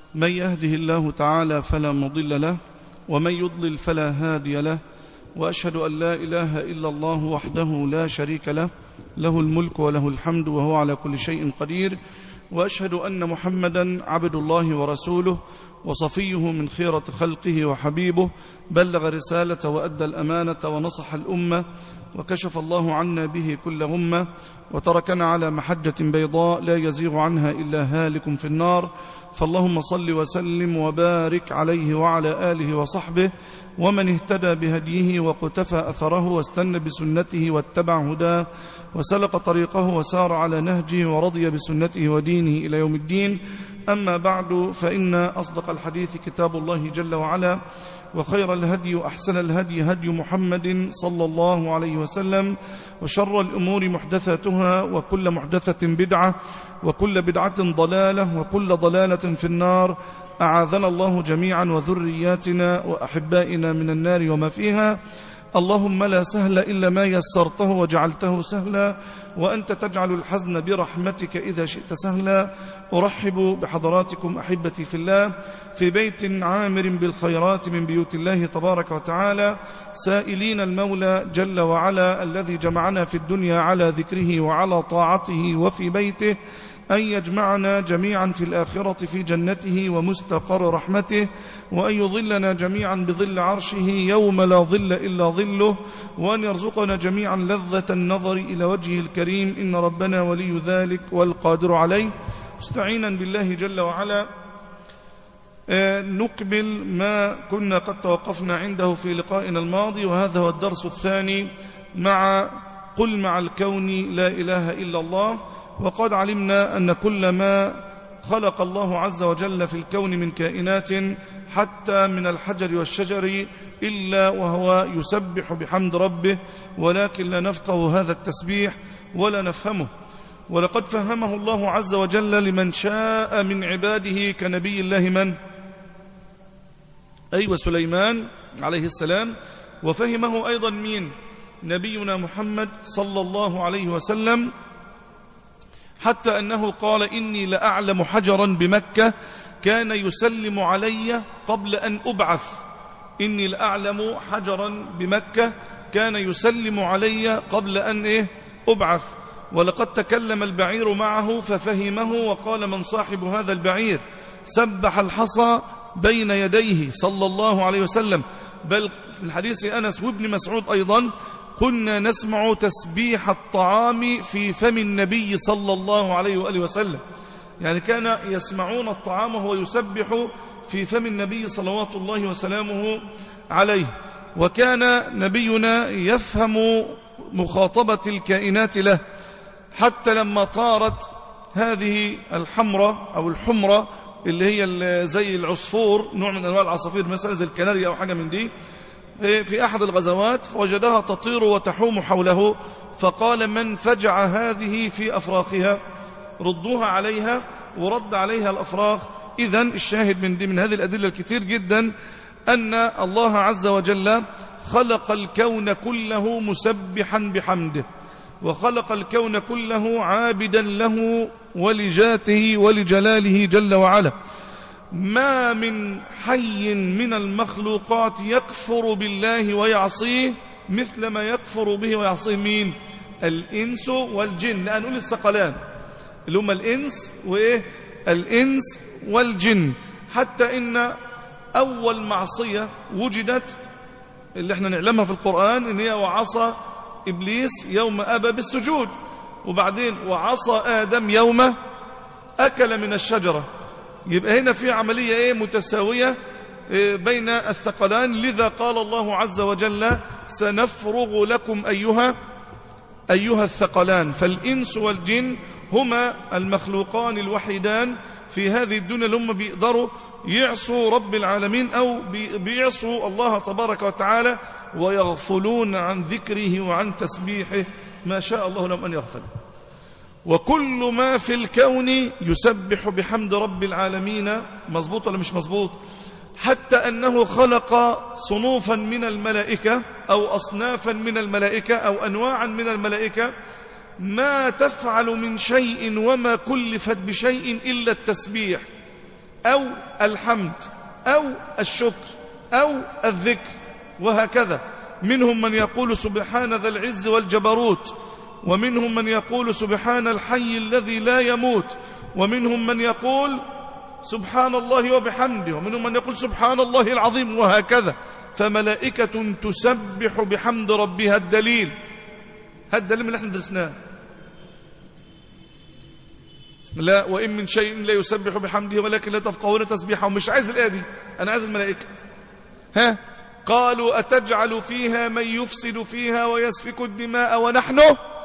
من يهده الله تعالى فلا مضل له ومن يضلل فلا هادي له وأشهد أن لا إله إلا الله وحده لا شريك له له الملك وله الحمد وهو على كل شيء قدير وأشهد أن محمدا عبد الله ورسوله وصفيه من خيرة خلقه وحبيبه بلغ رسالة وأدى الأمانة ونصح الأمة وكشف الله عنا به كل غمة وتركنا على محجة بيضاء لا يزيغ عنها إلا هالك في النار فاللهم صل وسلم وبارك عليه وعلى آله وصحبه ومن اهتدى بهديه وقتفى أثره واستنى بسنته واتبع هداه وسلق طريقه وسار على نهجه ورضي بسنته ودينه إلى يوم الدين أما بعد فإن أصدق الحديث كتاب الله جل وعلا وخير الهدي أحسن الهدي هدي محمد صلى الله عليه وسلم وشر الأمور محدثاتها وكل محدثة بدعة وكل بدعة ضلالة وكل ضلالة في النار أعاذنا الله جميعا وذرياتنا وأحبائنا من النار وما فيها اللهم لا سهل إلا ما يسرته وجعلته سهلا وأنت تجعل الحزن برحمتك إذا شئت سهلا أرحب بحضراتكم أحبتي في الله في بيت عامر بالخيرات من بيوت الله تبارك وتعالى سائلين المولى جل وعلا الذي جمعنا في الدنيا على ذكره وعلى طاعته وفي بيته أن يجمعنا جميعا في الآخرة في جنته ومستقر رحمته وأن يظلنا جميعا بظل عرشه يوم لا ظل إلا ظله وأن يرزقنا جميعا لذة النظر إلى وجهه الكريم إن ربنا ولي ذلك والقادر عليه مستعينا بالله جل وعلا نكمل ما كنا قد توقفنا عنده في لقائنا الماضي وهذا هو الدرس الثاني مع قل مع الكون لا إله إلا الله وقد علمنا أن كل ما خلق الله عز وجل في الكون من كائنات حتى من الحجر والشجر إلا وهو يسبح بحمد ربه ولكن لا نفقه هذا التسبيح ولا نفهمه ولقد فهمه الله عز وجل لمن شاء من عباده كنبي الله من أيوة سليمان عليه السلام وفهمه أيضا مين نبينا محمد صلى الله عليه وسلم حتى أنه قال إني لأعلم حجرا بمكة كان يسلم علي قبل أن أبعث إني لأعلم حجرا بمكة كان يسلم علي قبل أن إيه أبعث ولقد تكلم البعير معه ففهمه وقال من صاحب هذا البعير سبح الحصى بين يديه صلى الله عليه وسلم بل في الحديث أنس وابن مسعود أيضا كنا نسمع تسبيح الطعام في فم النبي صلى الله عليه وآله وسلم يعني كان يسمعون الطعام وهو يسبح في فم النبي صلوات الله وسلامه عليه وكان نبينا يفهم مخاطبة الكائنات له حتى لما طارت هذه الحمرة أو الحمرة اللي هي زي العصفور نوع من أنواع العصافير مثلا زي الكناريا أو حاجة من دي في أحد الغزوات فوجدها تطير وتحوم حوله فقال من فجع هذه في أفراخها ردوها عليها ورد عليها الأفراخ إذا الشاهد من, دي من هذه الأدلة الكثير جدا أن الله عز وجل خلق الكون كله مسبحا بحمده وخلق الكون كله عابدا له ولجاته ولجلاله جل وعلا ما من حي من المخلوقات يكفر بالله ويعصيه مثل ما يكفر به ويعصيه مين الإنس والجن لا نقول الثقلان اللي هم الإنس وإيه الإنس والجن حتى إن أول معصية وجدت اللي احنا نعلمها في القرآن إن هي وعصى إبليس يوم أبى بالسجود وبعدين وعصى آدم يوم أكل من الشجرة يبقى هنا في عملية ايه متساوية إيه بين الثقلان لذا قال الله عز وجل سنفرغ لكم أيها أيها الثقلان فالإنس والجن هما المخلوقان الوحيدان في هذه الدنيا اللي هم بيقدروا يعصوا رب العالمين أو بيعصوا الله تبارك وتعالى ويغفلون عن ذكره وعن تسبيحه ما شاء الله لهم أن يغفلوا وكل ما في الكون يسبح بحمد رب العالمين مظبوط ولا مش مظبوط حتى أنه خلق صنوفا من الملائكة أو أصنافا من الملائكة أو أنواعا من الملائكة ما تفعل من شيء وما كلفت بشيء إلا التسبيح أو الحمد أو الشكر أو الذكر وهكذا منهم من يقول سبحان ذا العز والجبروت ومنهم من يقول سبحان الحي الذي لا يموت ومنهم من يقول سبحان الله وبحمده ومنهم من يقول سبحان الله العظيم وهكذا فملائكة تسبح بحمد ربها الدليل هذا الدليل اللي احنا درسناه لا وإن من شيء لا يسبح بحمده ولكن لا تفقهون تسبيحه ومش عايز الآية دي أنا عايز الملائكة ها قالوا أتجعل فيها من يفسد فيها ويسفك الدماء ونحن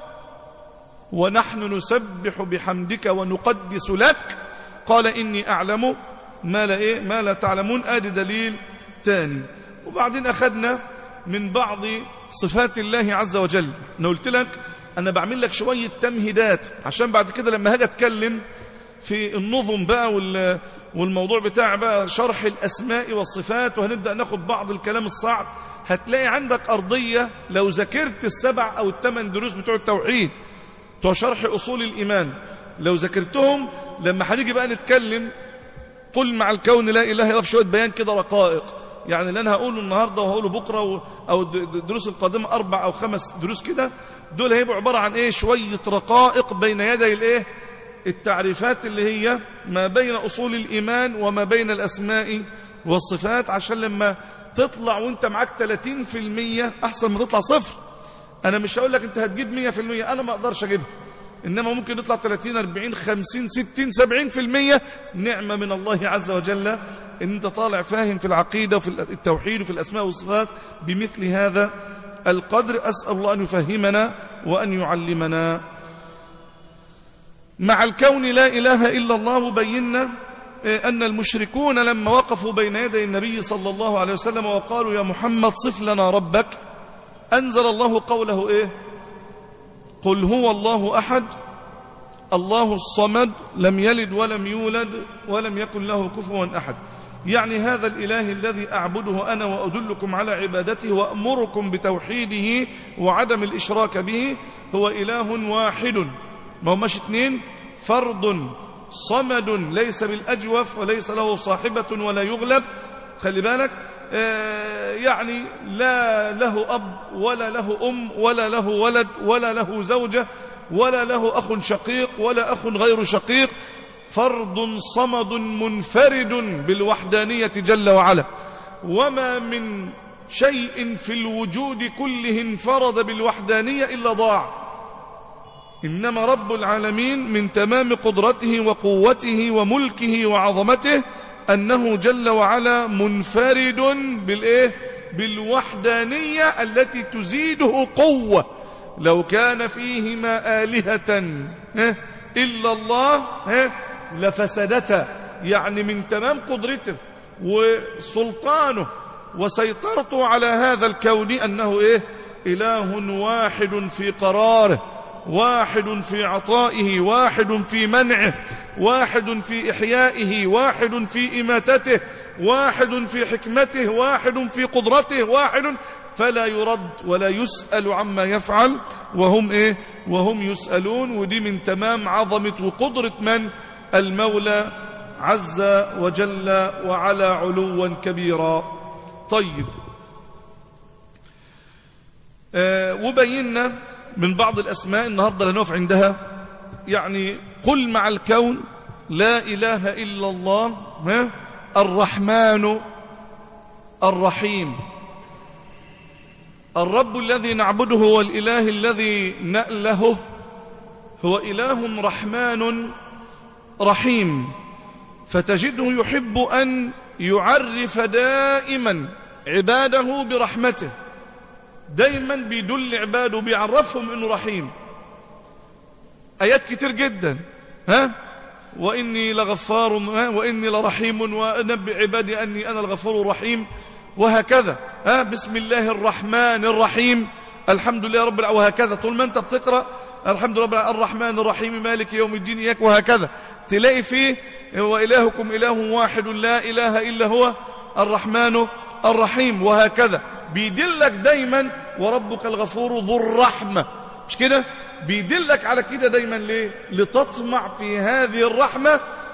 ونحن نسبح بحمدك ونقدس لك قال إني أعلم ما لا, إيه ما لا تعلمون آدي دليل تاني وبعدين أخذنا من بعض صفات الله عز وجل أنا قلت لك أنا بعمل لك شوية تمهيدات عشان بعد كده لما هاجي أتكلم في النظم بقى والموضوع بتاع بقى شرح الأسماء والصفات وهنبدأ ناخد بعض الكلام الصعب هتلاقي عندك أرضية لو ذاكرت السبع أو الثمان دروس بتوع التوحيد بتوع شرح أصول الإيمان لو ذاكرتهم لما هنيجي بقى نتكلم قل مع الكون لا إله إلا في شوية بيان كده رقائق يعني اللي أنا هقوله النهاردة وهقوله بكرة و... أو الدروس القادمة أربع أو خمس دروس كده دول هيبقوا عبارة عن إيه شوية رقائق بين يدي الإيه التعريفات اللي هي ما بين أصول الإيمان وما بين الأسماء والصفات عشان لما تطلع وانت معاك 30% أحسن ما تطلع صفر أنا مش هقول لك انت هتجيب 100% أنا ما أقدرش أجيبها إنما ممكن نطلع 30 40 50 60 70% نعمة من الله عز وجل إن أنت طالع فاهم في العقيدة وفي التوحيد وفي الأسماء والصفات بمثل هذا القدر أسأل الله أن يفهمنا وأن يعلمنا مع الكون لا إله إلا الله بينا أن المشركون لما وقفوا بين يدي النبي صلى الله عليه وسلم وقالوا يا محمد صف لنا ربك أنزل الله قوله إيه قل هو الله أحد الله الصمد لم يلد ولم يولد ولم يكن له كفوا أحد يعني هذا الإله الذي أعبده أنا وأدلكم على عبادته وأمركم بتوحيده وعدم الإشراك به هو إله واحد ما هو مش اثنين فرد صمد ليس بالأجوف وليس له صاحبة ولا يغلب خلي بالك آه يعني لا له أب ولا له أم ولا له ولد ولا له زوجة ولا له أخ شقيق ولا أخ غير شقيق فرد صمد منفرد بالوحدانية جل وعلا وما من شيء في الوجود كله انفرد بالوحدانية إلا ضاع إنما رب العالمين من تمام قدرته وقوته وملكه وعظمته أنه جل وعلا منفرد بالإيه؟ بالوحدانية التي تزيده قوة لو كان فيهما آلهة إلا الله لفسدتا يعني من تمام قدرته وسلطانه وسيطرته على هذا الكون أنه إيه؟ إله واحد في قراره واحد في عطائه واحد في منعه واحد في إحيائه واحد في إماتته واحد في حكمته واحد في قدرته واحد فلا يرد ولا يسأل عما يفعل وهم إيه وهم يسألون ودي من تمام عظمة وقدرة من المولى عز وجل وعلى علوا كبيرا طيب آه وبينا من بعض الأسماء النهاردة لنقف عندها يعني قل مع الكون لا إله إلا الله ها الرحمن الرحيم الرب الذي نعبده هو الإله الذي نأله هو إله رحمن رحيم فتجده يحب أن يعرف دائما عباده برحمته دايما بيدل عباده بيعرفهم انه رحيم ايات كتير جدا ها واني لغفار ها واني لرحيم وانبئ عبادي اني انا الغفور الرحيم وهكذا ها بسم الله الرحمن الرحيم الحمد لله رب العالمين وهكذا طول ما انت بتقرا الحمد لله الرحمن الرحيم مالك يوم الدين اياك وهكذا تلاقي فيه والهكم اله واحد لا اله الا هو الرحمن الرحيم وهكذا بيدلك دايما وربك الغفور ذو الرحمة مش كده بيدلك على كده دايما ليه لتطمع في هذه الرحمة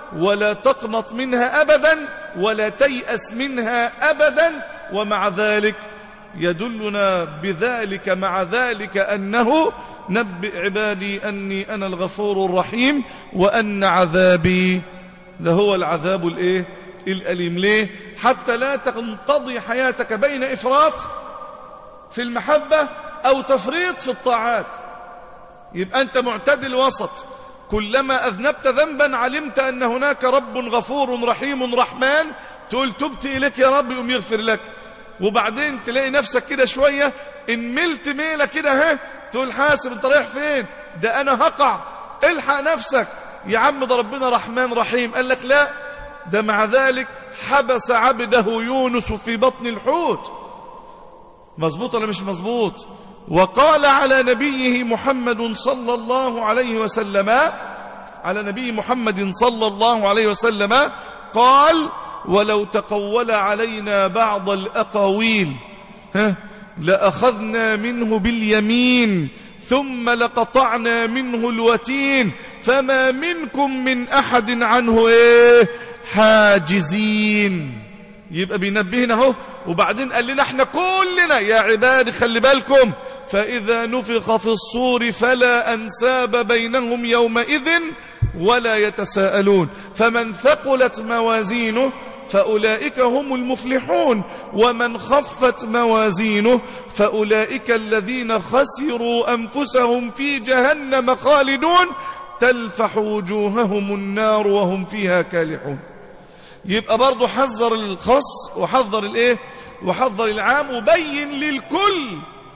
ولا تقنط منها أبدا ولا تيأس منها أبدا ومع ذلك يدلنا بذلك مع ذلك أنه نبئ عبادي أني أنا الغفور الرحيم وأن عذابي ده هو العذاب الايه الأليم ليه حتى لا تنقضي حياتك بين إفراط في المحبة أو تفريط في الطاعات يبقى أنت معتدل وسط كلما أذنبت ذنبا علمت أن هناك رب غفور رحيم رحمن تقول تبت إليك يا رب يقوم يغفر لك وبعدين تلاقي نفسك كده شوية إن ملت ميلة كده ها تقول حاسب انت رايح فين ده أنا هقع الحق نفسك يا عم ده ربنا رحمن رحيم قال لك لا ده مع ذلك حبس عبده يونس في بطن الحوت مظبوط ولا مش مظبوط وقال على نبيه محمد صلى الله عليه وسلم على نبي محمد صلى الله عليه وسلم قال ولو تقول علينا بعض الأقاويل ها لأخذنا منه باليمين ثم لقطعنا منه الوتين فما منكم من أحد عنه إيه حاجزين يبقى بينبهنا اهو وبعدين قال لنا احنا كلنا يا عبادي خلي بالكم فإذا نفخ في الصور فلا أنساب بينهم يومئذ ولا يتساءلون فمن ثقلت موازينه فأولئك هم المفلحون ومن خفت موازينه فأولئك الذين خسروا أنفسهم في جهنم خالدون تلفح وجوههم النار وهم فيها كالحون يبقى برضه حذر الخاص وحذر الايه وحذر العام وبين للكل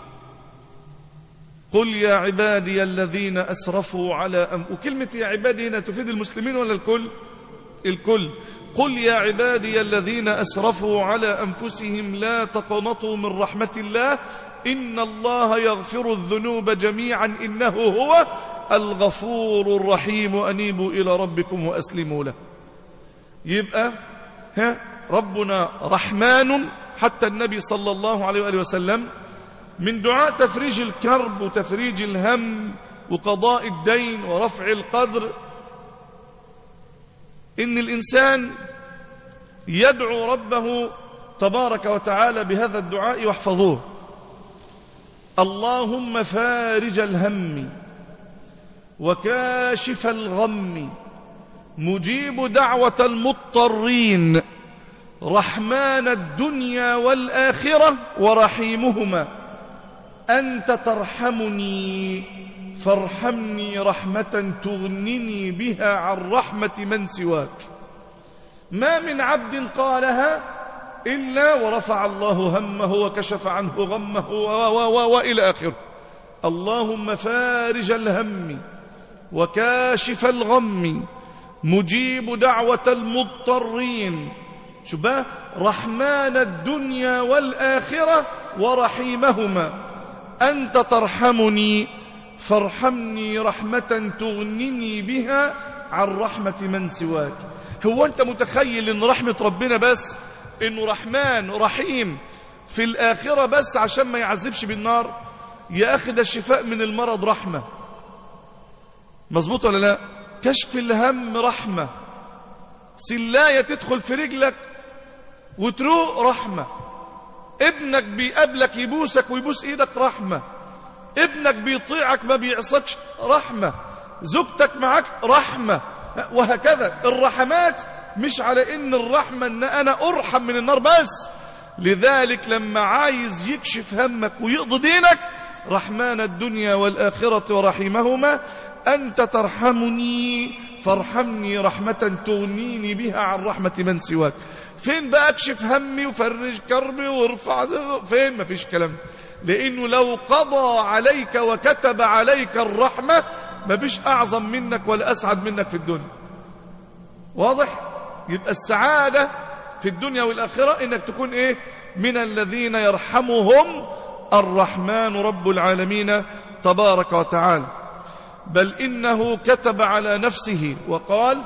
قل يا عبادي الذين أسرفوا على أم وكلمة يا عبادي هنا تفيد المسلمين ولا الكل الكل قل يا عبادي الذين أسرفوا على أنفسهم لا تقنطوا من رحمة الله إن الله يغفر الذنوب جميعا إنه هو الغفور الرحيم أنيبوا إلى ربكم وأسلموا له يبقى ها ربنا رحمن حتى النبي صلى الله عليه وآله وسلم من دعاء تفريج الكرب وتفريج الهم وقضاء الدين ورفع القدر إن الإنسان يدعو ربه تبارك وتعالى بهذا الدعاء واحفظوه اللهم فارج الهم وكاشف الغم مجيب دعوة المضطرين رحمن الدنيا والآخرة ورحيمهما أنت ترحمني فارحمني رحمة تغنني بها عن رحمة من سواك ما من عبد قالها إلا ورفع الله همه وكشف عنه غمه وإلى آخره اللهم فارج الهم وكاشف الغم مجيب دعوة المضطرين شو بقى رحمن الدنيا والآخرة ورحيمهما أنت ترحمني فارحمني رحمة تغنني بها عن رحمة من سواك هو أنت متخيل أن رحمة ربنا بس أنه رحمن رحيم في الآخرة بس عشان ما يعذبش بالنار يا أخي ده الشفاء من المرض رحمة مظبوط ولا لا كشف الهم رحمة سلاية تدخل في رجلك وتروق رحمة ابنك بيقابلك يبوسك ويبوس ايدك رحمة ابنك بيطيعك ما بيعصكش رحمة زوجتك معك رحمة وهكذا الرحمات مش على ان الرحمة ان انا ارحم من النار بس لذلك لما عايز يكشف همك ويقضي دينك رحمن الدنيا والآخرة ورحيمهما أنت ترحمني فارحمني رحمة تغنيني بها عن رحمة من سواك فين بقى اكشف همي وفرج كربي وارفع فين مفيش كلام لانه لو قضى عليك وكتب عليك الرحمة مفيش اعظم منك ولا اسعد منك في الدنيا واضح يبقى السعادة في الدنيا والآخرة انك تكون ايه من الذين يرحمهم الرحمن رب العالمين تبارك وتعالى بل إنه كتب على نفسه وقال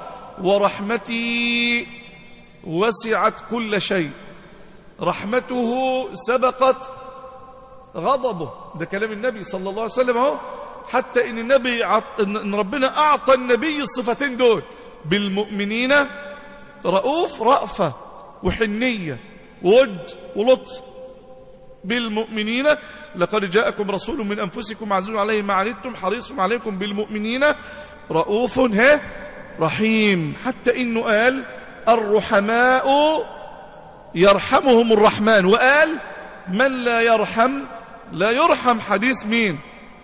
ورحمتي وسعت كل شيء رحمته سبقت غضبه ده كلام النبي صلى الله عليه وسلم اهو حتى ان النبي عط... ان ربنا اعطى النبي الصفتين دول بالمؤمنين رؤوف رأفة وحنية وود ولطف بالمؤمنين لقد جاءكم رسول من أنفسكم عزيز عليه ما عنتم حريص عليكم بالمؤمنين رؤوف ها رحيم حتى إنه قال الرحماء يرحمهم الرحمن وقال من لا يرحم لا يرحم حديث مين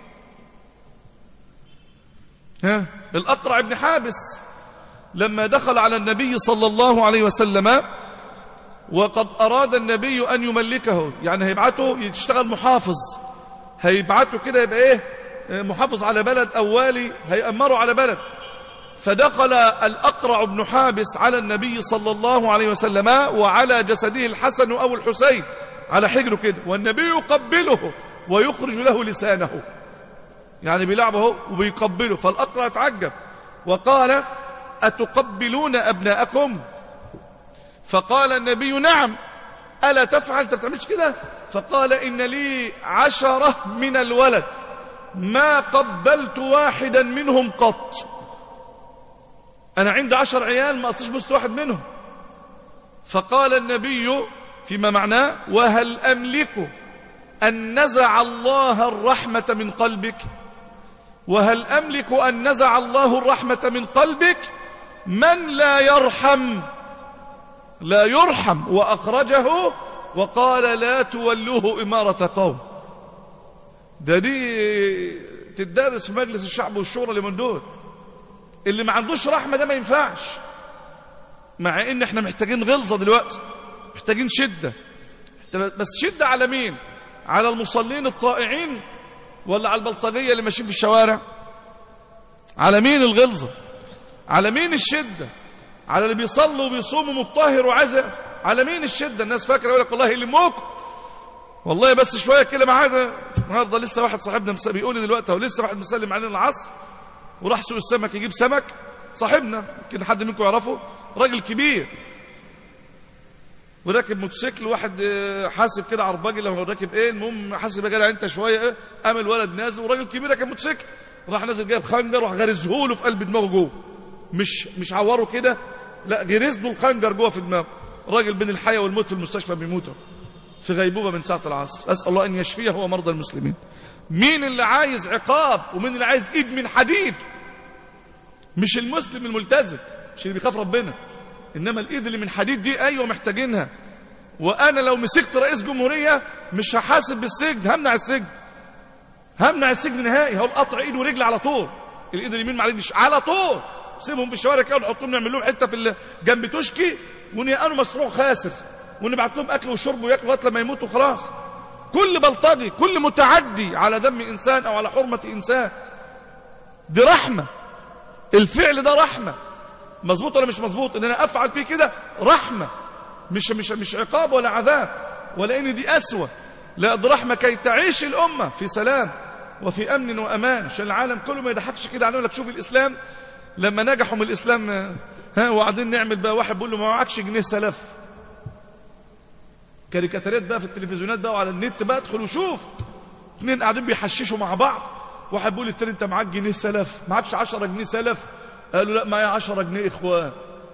ها الأقرع بن حابس لما دخل على النبي صلى الله عليه وسلم وقد أراد النبي أن يملكه يعني هيبعته يشتغل محافظ هيبعته كده يبقى إيه محافظ على بلد أو والي هيأمره على بلد فدخل الأقرع بن حابس على النبي صلى الله عليه وسلم وعلى جسده الحسن أو الحسين على حجره كده والنبي يقبله ويخرج له لسانه يعني بيلعبه وبيقبله فالأقرع تعجب وقال أتقبلون أبناءكم فقال النبي نعم ألا تفعل أنت بتعملش كده فقال إن لي عشرة من الولد ما قبلت واحدا منهم قط أنا عندي عشر عيال ما أصلش بست واحد منهم فقال النبي فيما معناه وهل أملك أن نزع الله الرحمة من قلبك وهل أملك أن نزع الله الرحمة من قلبك من لا يرحم لا يرحم وأخرجه وقال لا تولوه إمارة قوم ده دي تدرس في مجلس الشعب والشورى اللي من دول اللي ما عندوش رحمة ده ما ينفعش مع ان احنا محتاجين غلظة دلوقتي محتاجين شدة بس شدة على مين على المصلين الطائعين ولا على البلطجية اللي ماشيين في الشوارع على مين الغلظة على مين الشدة على اللي بيصلوا وبيصوموا مطهر وعزة على مين الشدة الناس فاكرة يقول لك والله اللي موك والله بس شوية كده معانا النهارده لسه واحد صاحبنا بيقول لي دلوقتي ولسه واحد مسلم علينا العصر وراح سوق السمك يجيب سمك صاحبنا يمكن حد منكم يعرفه راجل كبير وراكب موتوسيكل واحد حاسب كده عرباجي لما راكب ايه المهم حاسب يا انت شويه ايه قام الولد نازل وراجل كبير راكب موتوسيكل راح نازل جايب خنجر وراح غرزه له في قلب دماغه جوه مش مش عوره كده لا جرز له الخنجر جوه في دماغه راجل بين الحياه والموت في المستشفى بيموت في غيبوبه من ساعه العصر اسال الله ان يشفيه هو مرضى المسلمين مين اللي عايز عقاب ومين اللي عايز ايد من حديد مش المسلم الملتزم مش اللي بيخاف ربنا انما الايد اللي من حديد دي ايوه محتاجينها وانا لو مسكت رئيس جمهوريه مش هحاسب بالسجن همنع السجن همنع السجن نهائي هقول قطع ايد ورجل على طول الايد اليمين مع الايد على طول سيبهم في الشوارع كده ونحطهم نعمل لهم حته في جنب تشكي ونيقانوا مشروع خاسر ونبعت لهم اكل وشرب وياكلوا لغايه لما يموتوا خلاص كل بلطجي كل متعدي على دم انسان او على حرمه انسان دي رحمه الفعل ده رحمه مظبوط ولا مش مظبوط ان انا افعل فيه كده رحمه مش مش مش عقاب ولا عذاب ولا ان دي اسوه لا دي رحمه كي تعيش الامه في سلام وفي امن وامان عشان العالم كله ما يضحكش كده علينا لك شوف الاسلام لما نجحوا من الاسلام ها وبعدين نعمل بقى واحد بيقول له ما معكش جنيه سلف كاريكاتيرات بقى في التلفزيونات بقى وعلى النت بقى ادخل وشوف اثنين قاعدين بيحششوا مع بعض واحد بيقول للتاني انت معاك جنيه سلف معكش 10 جنيه سلف قالوا لا معايا 10 جنيه اخوان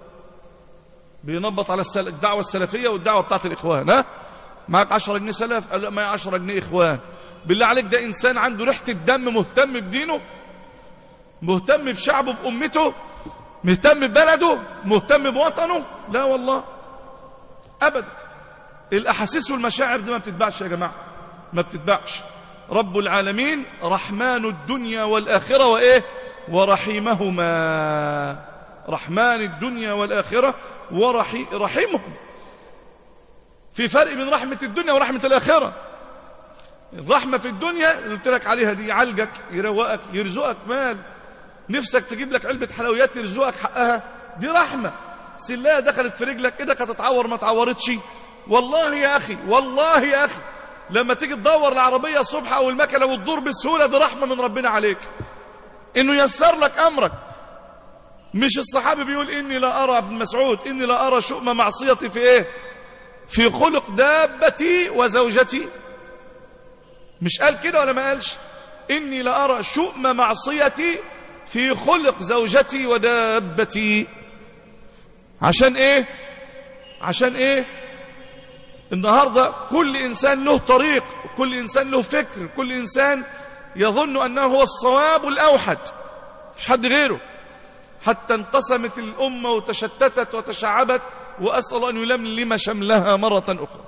بينبط على السل... الدعوه السلفيه والدعوه بتاعت الاخوان ها معاك 10 جنيه سلف قالوا لا معايا 10 جنيه اخوان بالله عليك ده انسان عنده ريحه الدم مهتم بدينه مهتم بشعبه بامته مهتم ببلده مهتم بوطنه لا والله ابدا الاحاسيس والمشاعر دي ما بتتباعش يا جماعه ما بتتباعش رب العالمين رحمن الدنيا والاخره وايه ورحيمهما رحمن الدنيا والاخره ورحيمهم في فرق بين رحمه الدنيا ورحمه الاخره الرحمه في الدنيا اللي قلت لك عليها دي يعالجك يروقك يرزقك مال نفسك تجيب لك علبه حلويات يرزقك حقها دي رحمه سلايه دخلت في رجلك ايدك هتتعور ما اتعورتش والله يا أخي والله يا أخي لما تيجي تدور العربية الصبح أو المكنة وتدور بسهولة دي رحمة من ربنا عليك إنه يسر لك أمرك مش الصحابي بيقول إني لا أرى ابن مسعود إني لا أرى شؤم معصيتي في إيه في خلق دابتي وزوجتي مش قال كده ولا ما قالش إني لا أرى شؤم معصيتي في خلق زوجتي ودابتي عشان ايه عشان ايه النهاردة كل إنسان له طريق كل إنسان له فكر كل إنسان يظن أنه هو الصواب الأوحد مش حد غيره حتى انقسمت الأمة وتشتتت وتشعبت وأسأل أن يلملم شملها مرة أخرى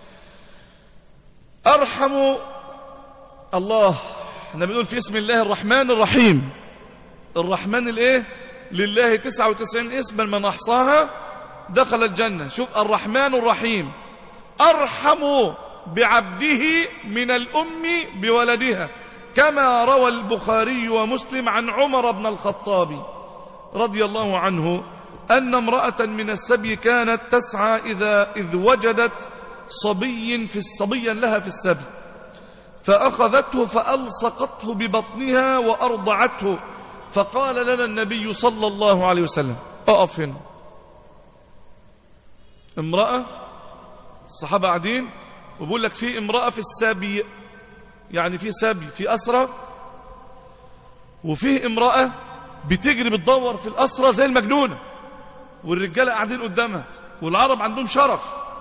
أرحم الله احنا بنقول في اسم الله الرحمن الرحيم الرحمن الايه لله 99 اسما من احصاها دخل الجنة شوف الرحمن الرحيم أرحم بعبده من الأم بولدها كما روى البخاري ومسلم عن عمر بن الخطاب رضي الله عنه أن امرأة من السبي كانت تسعى إذا إذ وجدت صبي في صبيا لها في السبي فأخذته فألصقته ببطنها وأرضعته فقال لنا النبي صلى الله عليه وسلم أقف هنا امرأة الصحابة قاعدين وبقول لك في امرأة في السبي يعني في سبي في أسرة وفيه امرأة بتجري بتدور في الأسرة زي المجنونة والرجالة قاعدين قدامها والعرب عندهم شرف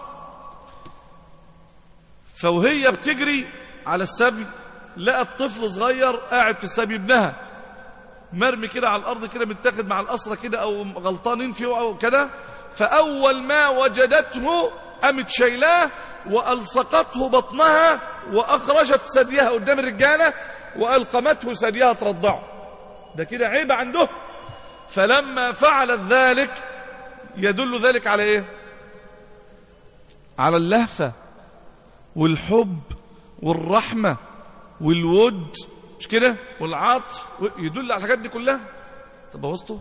فوهي بتجري على السبي لقت طفل صغير قاعد في السبي ابنها مرمي كده على الأرض كده متاخد مع الأسرة كده أو غلطانين فيه أو كده فأول ما وجدته قامت شايلاه وألصقته بطنها وأخرجت ثديها قدام الرجالة وألقمته ثديها ترضعه ده كده عيب عنده فلما فعلت ذلك يدل ذلك على ايه على اللهفة والحب والرحمة والود مش كده والعطف يدل على الحاجات دي كلها طب بوظته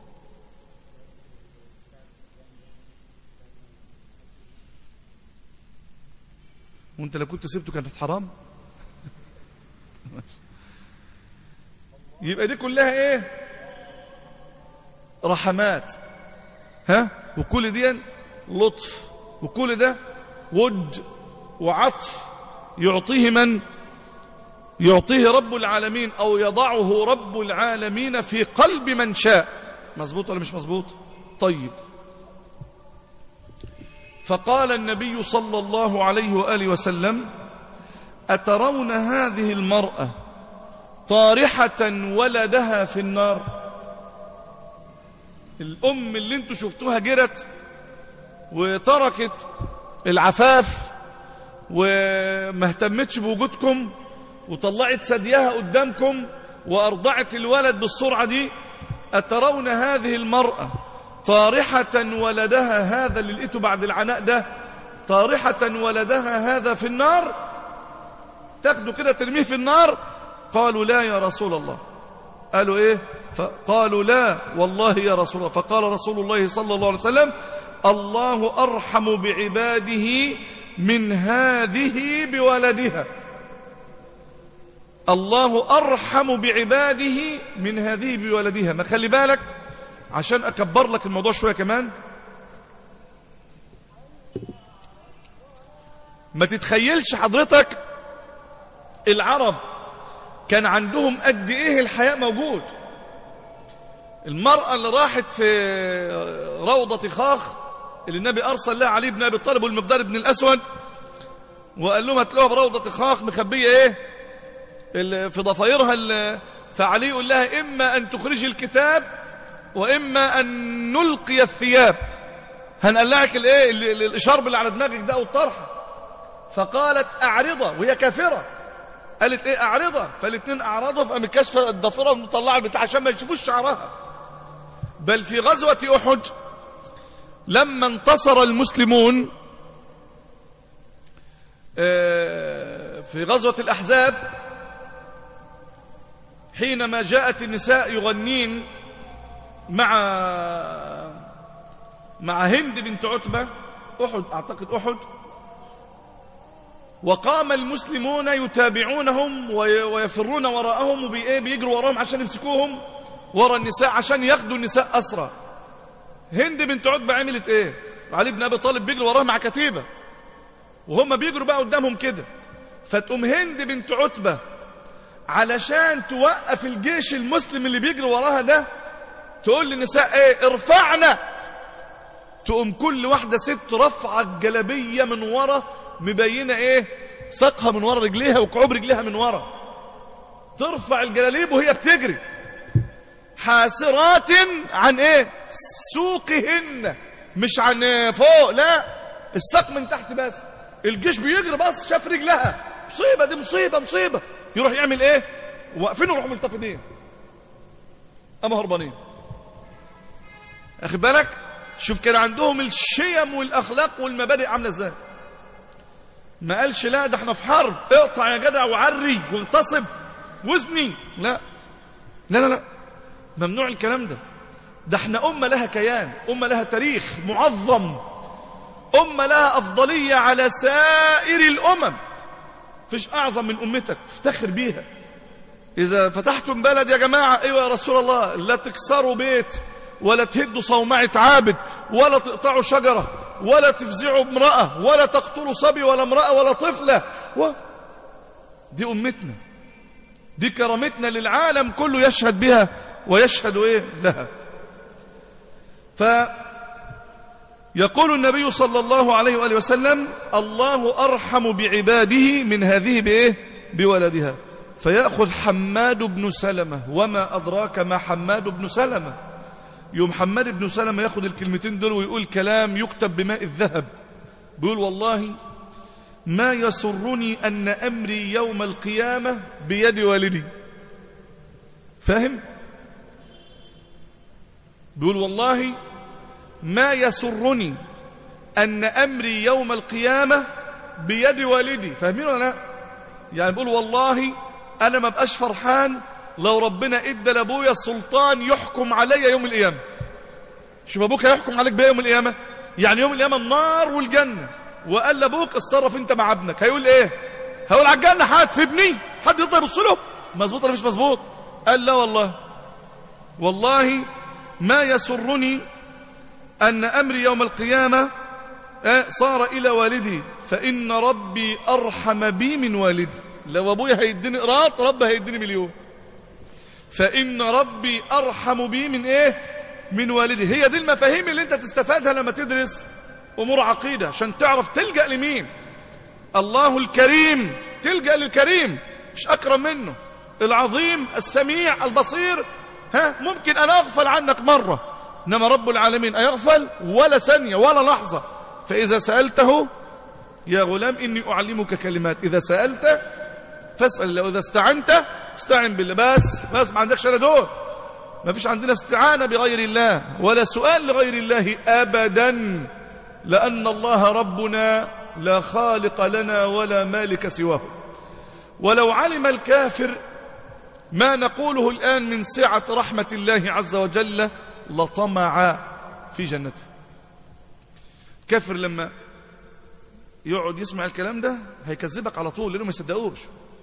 وانت لو كنت سبته كانت حرام يبقى دي كلها ايه رحمات ها وكل دي لطف وكل ده ود وعطف يعطيه من يعطيه رب العالمين او يضعه رب العالمين في قلب من شاء مظبوط ولا مش مظبوط طيب فقال النبي صلى الله عليه واله وسلم اترون هذه المراه طارحه ولدها في النار الام اللي انتوا شفتوها جرت وتركت العفاف وما اهتمتش بوجودكم وطلعت ثديها قدامكم وارضعت الولد بالسرعه دي اترون هذه المراه طارحه ولدها هذا اللي لقيته بعد العناء ده طارحه ولدها هذا في النار تاخده كده ترميه في النار قالوا لا يا رسول الله قالوا ايه فقالوا لا والله يا رسول الله فقال رسول الله صلى الله عليه وسلم الله أرحم بعباده من هذه بولدها الله أرحم بعباده من هذه بولدها ما خلي بالك عشان أكبر لك الموضوع شوية كمان ما تتخيلش حضرتك العرب كان عندهم قد ايه الحياء موجود المرأة اللي راحت في روضة خاخ اللي النبي أرسل لها علي بن أبي طالب والمقدار بن الأسود وقال لهم هتلاقوها بروضة خاخ مخبية إيه في ضفايرها فعلي يقول لها إما أن تخرجي الكتاب وإما أن نلقي الثياب هنقلعك الإيه الإشارب اللي على دماغك ده أو الطرحة فقالت أعرضة وهي كافرة قالت إيه أعرضة فالاثنين أعرضوا فقام كشف الضفيرة المطلعة بتاع عشان ما يشوفوش شعرها بل في غزوة أحد لما انتصر المسلمون في غزوة الأحزاب حينما جاءت النساء يغنين مع مع هند بنت عتبة أحد أعتقد أحد وقام المسلمون يتابعونهم ويفرون وراءهم وبيجروا وراءهم عشان يمسكوهم ورا النساء عشان ياخدوا النساء أسرى هند بنت عتبة عملت ايه علي بن أبي طالب بيجري وراهم مع كتيبة وهم بيجروا بقى قدامهم كده فتقوم هند بنت عتبة علشان توقف الجيش المسلم اللي بيجري وراها ده تقول للنساء ايه ارفعنا تقوم كل واحدة ست رفع الجلبية من ورا مبينة ايه ساقها من ورا رجليها وكعوب رجليها من ورا ترفع الجلاليب وهي بتجري حاسرات عن ايه سوقهن مش عن فوق لا الساق من تحت بس الجيش بيجري بس شاف رجلها مصيبة دي مصيبة مصيبة يروح يعمل ايه واقفين ويروحوا ملتفتين اما هربانين اخد بالك شوف كان عندهم الشيم والاخلاق والمبادئ عامله ازاي ما قالش لا ده احنا في حرب اقطع يا جدع وعري واغتصب وزني لا لا لا لا ممنوع الكلام ده ده احنا أمة لها كيان أمة لها تاريخ معظم أمة لها أفضلية على سائر الأمم فيش أعظم من أمتك تفتخر بيها إذا فتحتم بلد يا جماعة أيوة يا رسول الله لا تكسروا بيت ولا تهدوا صومعة عابد ولا تقطعوا شجرة ولا تفزعوا امرأة ولا تقتلوا صبي ولا امرأة ولا طفلة و... دي أمتنا دي كرامتنا للعالم كله يشهد بها ويشهد إيه لها فيقول النبي صلى الله عليه وآله وسلم الله أرحم بعباده من هذه بإيه بولدها فيأخذ حماد بن سلمة وما أدراك ما حماد بن سلمة يوم حماد بن سلمة ياخد الكلمتين دول ويقول كلام يكتب بماء الذهب بيقول والله ما يسرني أن أمري يوم القيامة بيد والدي فاهم بيقول والله ما يسرني أن أمري يوم القيامة بيد والدي فاهمين ولا لا يعني بيقول والله أنا ما بقاش فرحان لو ربنا ادى لابويا السلطان يحكم عليا يوم القيامة شوف ابوك هيحكم عليك بيه يوم القيامة يعني يوم القيامة النار والجنة وقال لابوك اتصرف انت مع ابنك هيقول ايه هيقول على الجنة حد في ابني حد يقدر يبص له مظبوط ولا مش مظبوط قال لا والله والله ما يسرني أن أمري يوم القيامة صار إلى والدي فإن ربي أرحم بي من والدي لو أبويا هيديني قراط رب هيديني مليون فإن ربي أرحم بي من إيه من والدي هي دي المفاهيم اللي أنت تستفادها لما تدرس أمور عقيدة عشان تعرف تلجأ لمين الله الكريم تلجأ للكريم مش أكرم منه العظيم السميع البصير ها ممكن أن أغفل عنك مرة إنما رب العالمين أيغفل ولا ثانية ولا لحظة فإذا سألته يا غلام إني أعلمك كلمات إذا سألت فاسأل لو إذا استعنت استعن بالله بس بس ما عندكش الا دول ما فيش عندنا استعانة بغير الله ولا سؤال لغير الله أبدا لأن الله ربنا لا خالق لنا ولا مالك سواه ولو علم الكافر ما نقوله الآن من سعة رحمة الله عز وجل لطمع في جنته كافر لما يقعد يسمع الكلام ده هيكذبك على طول لأنه ما يصدقوش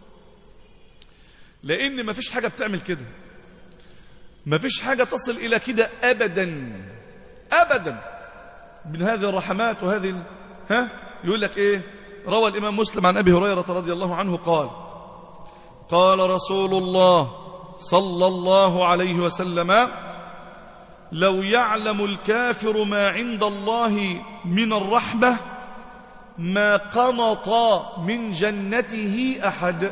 لأن ما فيش حاجة بتعمل كده ما فيش حاجة تصل إلى كده أبدا أبدا من هذه الرحمات وهذه ال... ها يقول لك إيه روى الإمام مسلم عن أبي هريرة رضي الله عنه قال قال رسول الله صلى الله عليه وسلم لو يعلم الكافر ما عند الله من الرحمة ما قنط من جنته أحد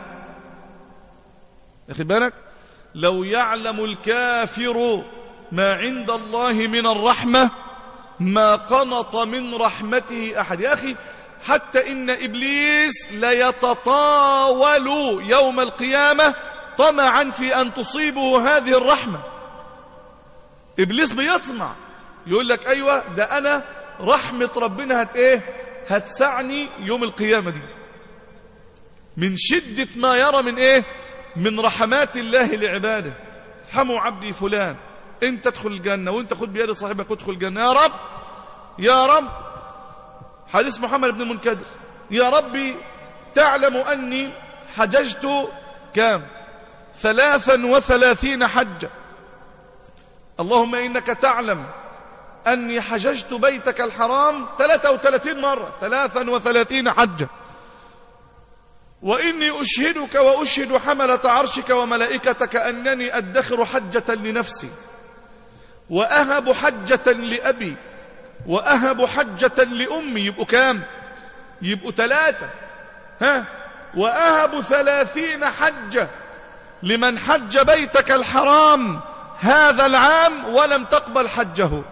أخي بالك لو يعلم الكافر ما عند الله من الرحمة ما قنط من رحمته أحد يا أخي حتى إن إبليس ليتطاول يوم القيامة طمعا في أن تصيبه هذه الرحمة إبليس بيطمع يقول لك أيوة ده أنا رحمة ربنا هت إيه هتسعني يوم القيامة دي من شدة ما يرى من إيه من رحمات الله لعباده ارحموا عبدي فلان انت تدخل الجنة وانت خد بيد صاحبك ادخل الجنة يا رب يا رب حديث محمد بن المنكدر يا ربي تعلم أني حججت كام ثلاثا وثلاثين حجة اللهم إنك تعلم أني حججت بيتك الحرام ثلاثة وثلاثين مرة ثلاثا وثلاثين حجة وإني أشهدك وأشهد حملة عرشك وملائكتك أنني أدخر حجة لنفسي وأهب حجة لأبي وأهب حجة لأمي يبقوا كام يبقوا ثلاثة ها وأهب ثلاثين حجة لمن حج بيتك الحرام هذا العام ولم تقبل حجه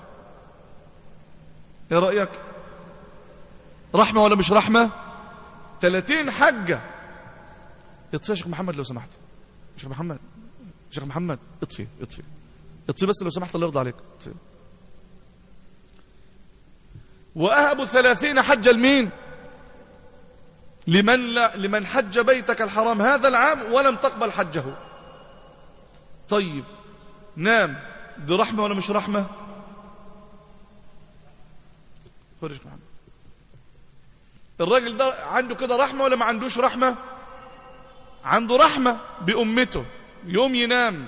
ايه رأيك رحمة ولا مش رحمة ثلاثين حجة اطفي يا شيخ محمد لو سمحت شيخ محمد شيخ محمد اطفي اطفي اطفي بس لو سمحت الله يرضى عليك اطفي. وأهب ثلاثين حجة لمين لمن, لا لمن حج بيتك الحرام هذا العام ولم تقبل حجه طيب نام دي رحمة ولا مش رحمة فرج محمد الراجل ده عنده كده رحمة ولا ما عندوش رحمة عنده رحمة بأمته يوم ينام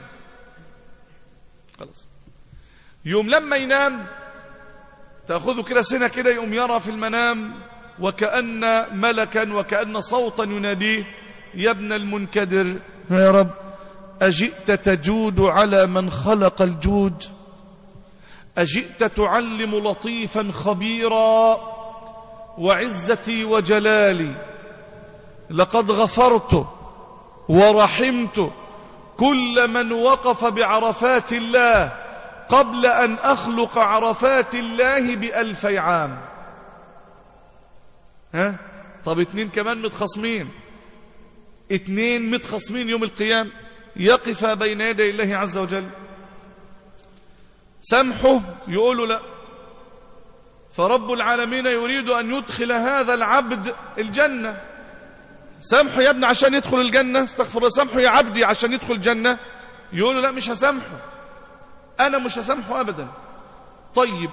خلاص يوم لما ينام تأخذه كده سنة كده يوم يرى في المنام وكأن ملكا وكأن صوتا يناديه يا ابن المنكدر يا رب أجئت تجود على من خلق الجود أجئت تعلم لطيفا خبيرا وعزتي وجلالي لقد غفرت ورحمت كل من وقف بعرفات الله قبل أن أخلق عرفات الله بألفي عام ها طب اتنين كمان متخصمين اتنين متخصمين يوم القيام يقف بين يدي الله عز وجل سمحه يقول لا فرب العالمين يريد أن يدخل هذا العبد الجنة سامحه يا ابني عشان يدخل الجنة استغفر الله سامحه يا عبدي عشان يدخل الجنة يقول له لا مش هسامحه أنا مش هسامحه أبدا طيب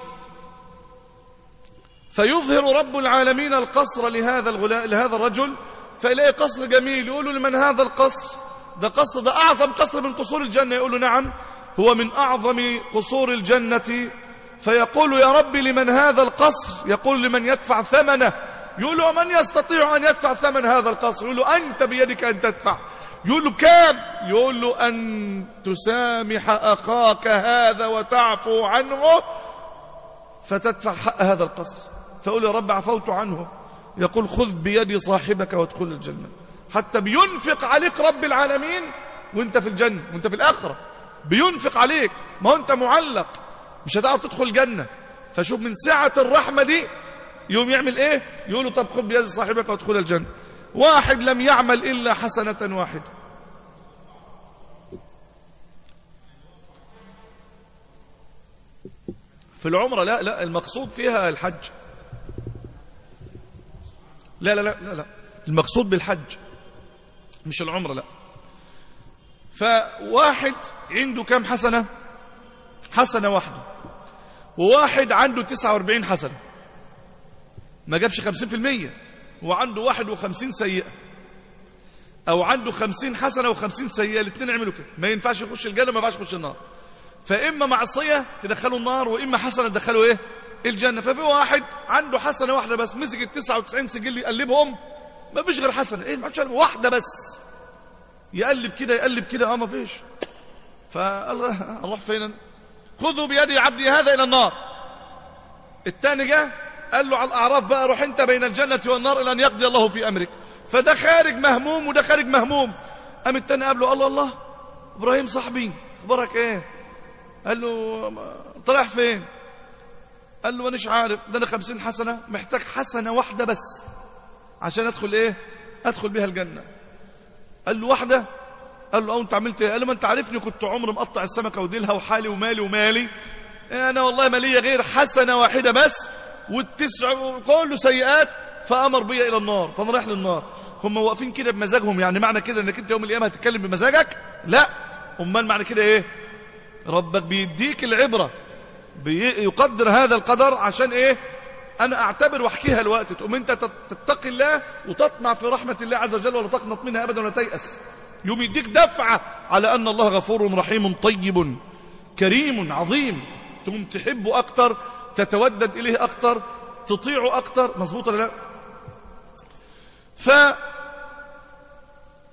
فيظهر رب العالمين القصر لهذا الغلاء لهذا الرجل فيلاقي قصر جميل يقول له لمن هذا القصر ده قصر ده أعظم قصر من قصور الجنة يقول له نعم هو من أعظم قصور الجنة فيقول يا رب لمن هذا القصر يقول لمن يدفع ثمنه يقول له من يستطيع أن يدفع ثمن هذا القصر يقول له أنت بيدك أن تدفع يقول له كام يقول له أن تسامح أخاك هذا وتعفو عنه فتدفع حق هذا القصر فأقول يا رب عفوت عنه يقول خذ بيد صاحبك وادخل الجنة حتى بينفق عليك رب العالمين وانت في الجنة وانت في الآخرة بينفق عليك ما هو انت معلق مش هتعرف تدخل الجنة فشوف من سعة الرحمة دي يوم يعمل ايه يقول له طب خذ بيد صاحبك وادخل الجنة واحد لم يعمل إلا حسنة واحدة في العمرة لا لا المقصود فيها الحج لا لا لا لا, لا. المقصود بالحج مش العمرة لا فواحد عنده كم حسنة حسنة واحدة وواحد عنده 49 حسنة ما جابش 50% وعنده 51 سيئة أو عنده 50 حسنة و50 سيئة الاثنين يعملوا كده ما ينفعش يخش الجنة ما ينفعش يخش النار فإما معصية تدخله النار وإما حسنة تدخله إيه الجنة ففي واحد عنده حسنة واحدة بس مسك ال 99 سجل يقلبهم ما فيش غير حسنة إيه ما عادش واحدة بس يقلب كده يقلب كده اه ما فيش فالله اروح فين خذوا بيدي عبدي هذا الى النار الثاني جه قال له على الاعراف بقى روح انت بين الجنه والنار الى ان يقضي الله في امرك فده خارج مهموم وده خارج مهموم قام الثاني قال له الله الله ابراهيم صاحبي اخبارك ايه قال له طلع فين قال له مانيش عارف ده انا خمسين حسنه محتاج حسنه واحده بس عشان ادخل ايه ادخل بها الجنه قال له واحدة قال له اه انت عملت ايه قال له ما انت عارفني كنت عمري مقطع السمكة وديلها وحالي ومالي ومالي انا والله ما ليا غير حسنة واحدة بس والتسع كله سيئات فامر بي الى النار فانا رايح للنار هم واقفين كده بمزاجهم يعني معنى كده انك انت يوم القيامه هتتكلم بمزاجك لا امال معنى كده ايه ربك بيديك العبره بيقدر هذا القدر عشان ايه انا اعتبر واحكيها الوقت تقوم انت تتقي الله وتطمع في رحمه الله عز وجل ولا تقنط منها ابدا ولا تيأس يوم يديك دفعه على ان الله غفور رحيم طيب كريم عظيم تقوم تحبه اكتر تتودد اليه اكتر تطيعه اكتر مظبوط ولا لا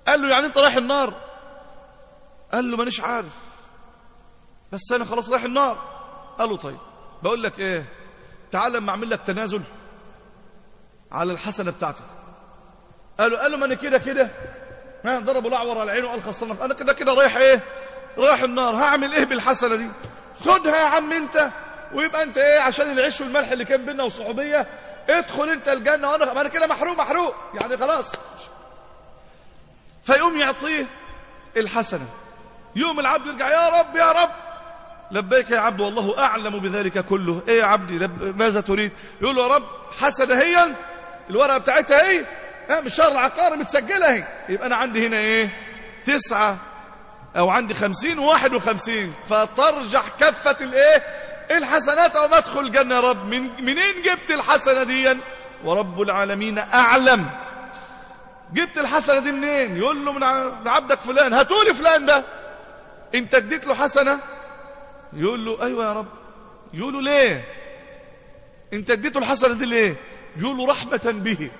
قال له يعني انت رايح النار قال له مانيش عارف بس انا خلاص رايح النار قال له طيب بقول لك ايه تعال لما اعمل لك تنازل على الحسنه بتاعتي قالوا قالوا ما انا كده كده ها ضربوا الاعور على عينه وقال خسرنا انا كده كده رايح ايه رايح النار هعمل ايه بالحسنه دي خدها يا عم انت ويبقى انت ايه عشان العيش والملح اللي كان بينا والصحوبيه ادخل انت الجنه وانا ما انا كده محروق محروق يعني خلاص فيقوم يعطيه الحسنه يوم العبد يرجع يا رب يا رب لبيك يا عبد والله اعلم بذلك كله ايه يا عبدي لب... ماذا تريد يقول له يا رب حسنه هي الورقه بتاعتها ايه ها مش شهر العقاري متسجله اهي يبقى انا عندي هنا ايه تسعة او عندي خمسين وواحد وخمسين فترجح كفة الايه الحسنات او ما ادخل الجنة يا رب من منين جبت الحسنة دي ورب العالمين اعلم جبت الحسنة دي منين يقول له من عبدك فلان هاتولي فلان ده انت اديت له حسنة يقول له ايوه يا رب يقول له ليه انت اديته الحسنة دي ليه يقول له رحمة به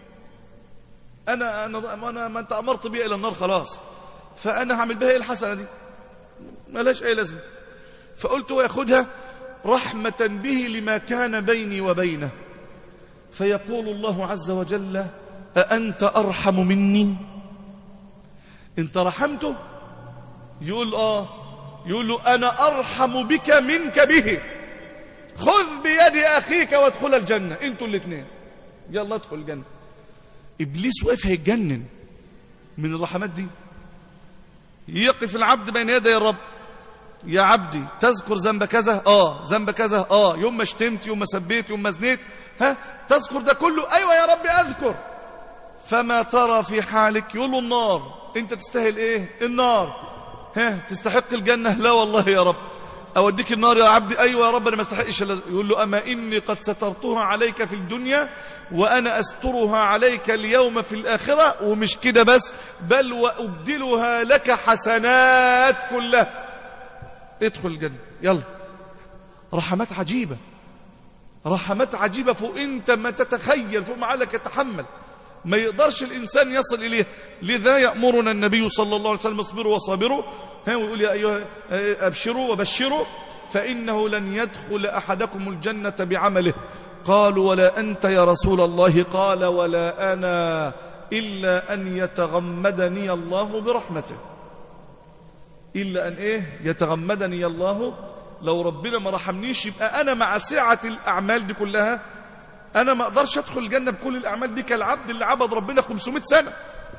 انا انا انا ما انت امرت بي الى النار خلاص فانا هعمل بها ايه الحسنه دي ملاش اي لازمه فقلت وياخدها رحمه به لما كان بيني وبينه فيقول الله عز وجل أأنت أرحم مني انت رحمته يقول آه يقول له أنا أرحم بك منك به خذ بيد أخيك وادخل الجنة انتوا الاثنين يلا ادخل الجنة إبليس واقف هيتجنن من الرحمات دي يقف العبد بين يدي الرب يا عبدي تذكر ذنب كذا اه ذنب كذا اه يوم ما شتمت يوم ما سبيت يوم ما زنيت ها تذكر ده كله ايوه يا ربي اذكر فما ترى في حالك يقول له النار انت تستاهل ايه النار ها تستحق الجنه لا والله يا رب اوديك النار يا عبدي ايوه يا رب انا ما استحقش يقول له اما اني قد سترتها عليك في الدنيا وانا استرها عليك اليوم في الاخره ومش كده بس بل وابدلها لك حسنات كلها ادخل الجنه يلا رحمات عجيبه رحمات عجيبه فوق انت ما تتخيل فوق ما عقلك يتحمل ما يقدرش الانسان يصل اليه لذا يامرنا النبي صلى الله عليه وسلم اصبروا وصابروا ها ويقول يا ايها ابشروا وبشروا فانه لن يدخل احدكم الجنه بعمله قالوا ولا انت يا رسول الله قال ولا انا الا ان يتغمدني الله برحمته الا ان ايه يتغمدني الله لو ربنا ما رحمنيش يبقى انا مع سعه الاعمال دي كلها انا ما اقدرش ادخل الجنه بكل الاعمال دي كالعبد اللي عبد ربنا 500 سنه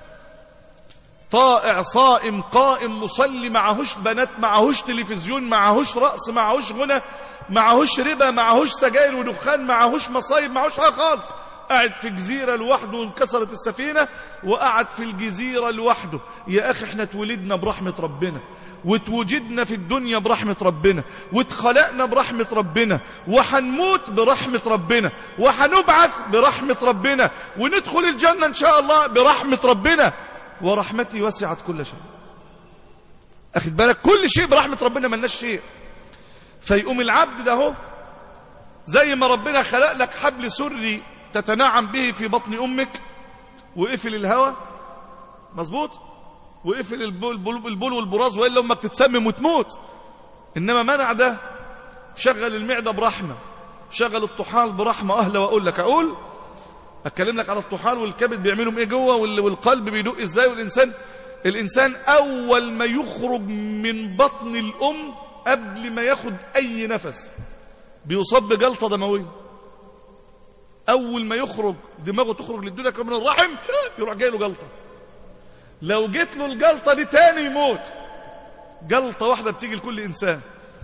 طائع صائم قائم مصلي معهوش بنات معهوش تلفزيون معهوش رقص معهوش غنى معهوش ربا معهوش سجاير ودخان معهوش مصايب معهوش حاجه خالص قاعد في جزيرة لوحده وانكسرت السفينة وقعد في الجزيرة لوحده يا أخي احنا اتولدنا برحمة ربنا واتوجدنا في الدنيا برحمة ربنا واتخلقنا برحمة ربنا وحنموت برحمة ربنا وحنبعث برحمة ربنا وندخل الجنة إن شاء الله برحمة ربنا ورحمتي وسعت كل شيء أخد بالك كل شيء برحمة ربنا ملناش شيء فيقوم العبد ده هو زي ما ربنا خلق لك حبل سري تتنعم به في بطن أمك وقفل الهواء مظبوط وقفل البول, البول والبراز وإلا أمك تتسمم وتموت إنما منع ده شغل المعدة برحمة شغل الطحال برحمة أهلا وأقول لك أقول أتكلم لك على الطحال والكبد بيعملوا إيه جوه والقلب بيدق إزاي والإنسان الإنسان أول ما يخرج من بطن الأم قبل ما ياخد أي نفس بيصاب بجلطة دموية أول ما يخرج دماغه تخرج للدنيا من الرحم يروح جاي له جلطة لو جيت له الجلطة دي تاني يموت جلطة واحدة بتيجي لكل إنسان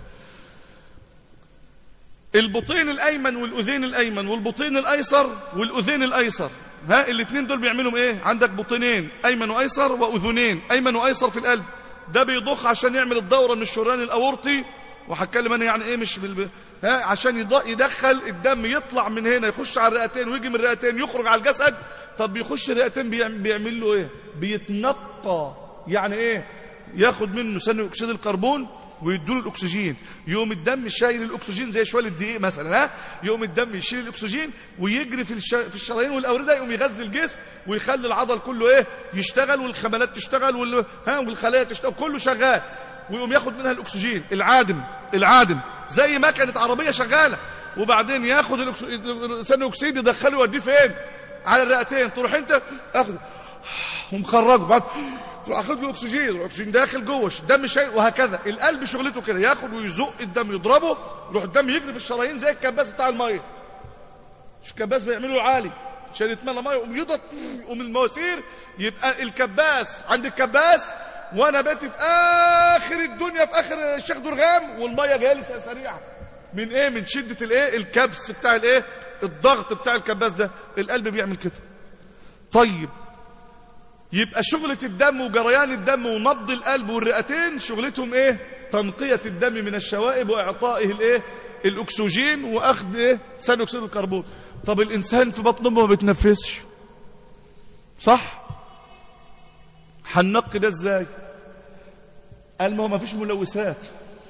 البطين الأيمن والأذين الأيمن والبطين الأيسر والأذين الأيسر ها الاثنين دول بيعملوا ايه عندك بطينين أيمن وأيسر وأذنين أيمن وأيسر في القلب ده بيضخ عشان يعمل الدورة من الشريان الأورطي وهتكلم انا يعني ايه مش بالب... ها عشان يدخل الدم يطلع من هنا يخش على الرئتين ويجي من الرئتين يخرج على الجسد طب بيخش الرئتين بيعمل, بيعمل له ايه بيتنقى يعني ايه ياخد منه ثاني اكسيد الكربون ويدوا له الاكسجين يقوم الدم شايل الاكسجين زي شويه الدقيق مثلا ها يقوم الدم يشيل الاكسجين ويجري في الش... في الشرايين والاورده يقوم يغذي الجسم ويخلي العضل كله ايه يشتغل والخملات تشتغل وال... ها والخلايا تشتغل كله شغال ويقوم ياخد منها الاكسجين العادم العادم زي ما كانت عربيه شغاله وبعدين ياخد الأكس- ثاني اكسيد يدخله يوديه فين على الرئتين تروح انت اخده ومخرجه بعد تروح اخد له اكسجين الاكسجين داخل جوه الدم شايل وهكذا القلب شغلته كده ياخد ويزق الدم يضربه يروح الدم يجري في الشرايين زي الكباس بتاع الميه مش الكباس بيعمله عالي عشان يتملى ميه يقوم يضغط يقوم المواسير يبقى الكباس عند الكباس وانا باتي في اخر الدنيا في اخر الشيخ درغام والميه جايه لي سريعه من ايه من شده الايه الكبس بتاع الايه الضغط بتاع الكباس ده القلب بيعمل كده طيب يبقى شغلة الدم وجريان الدم ونبض القلب والرئتين شغلتهم ايه تنقية الدم من الشوائب واعطائه الايه الاكسجين واخذ ايه ثاني اكسيد الكربون طب الانسان في بطن امه ما بيتنفسش صح هننقي ده ازاي قال ما هو ما فيش ملوثات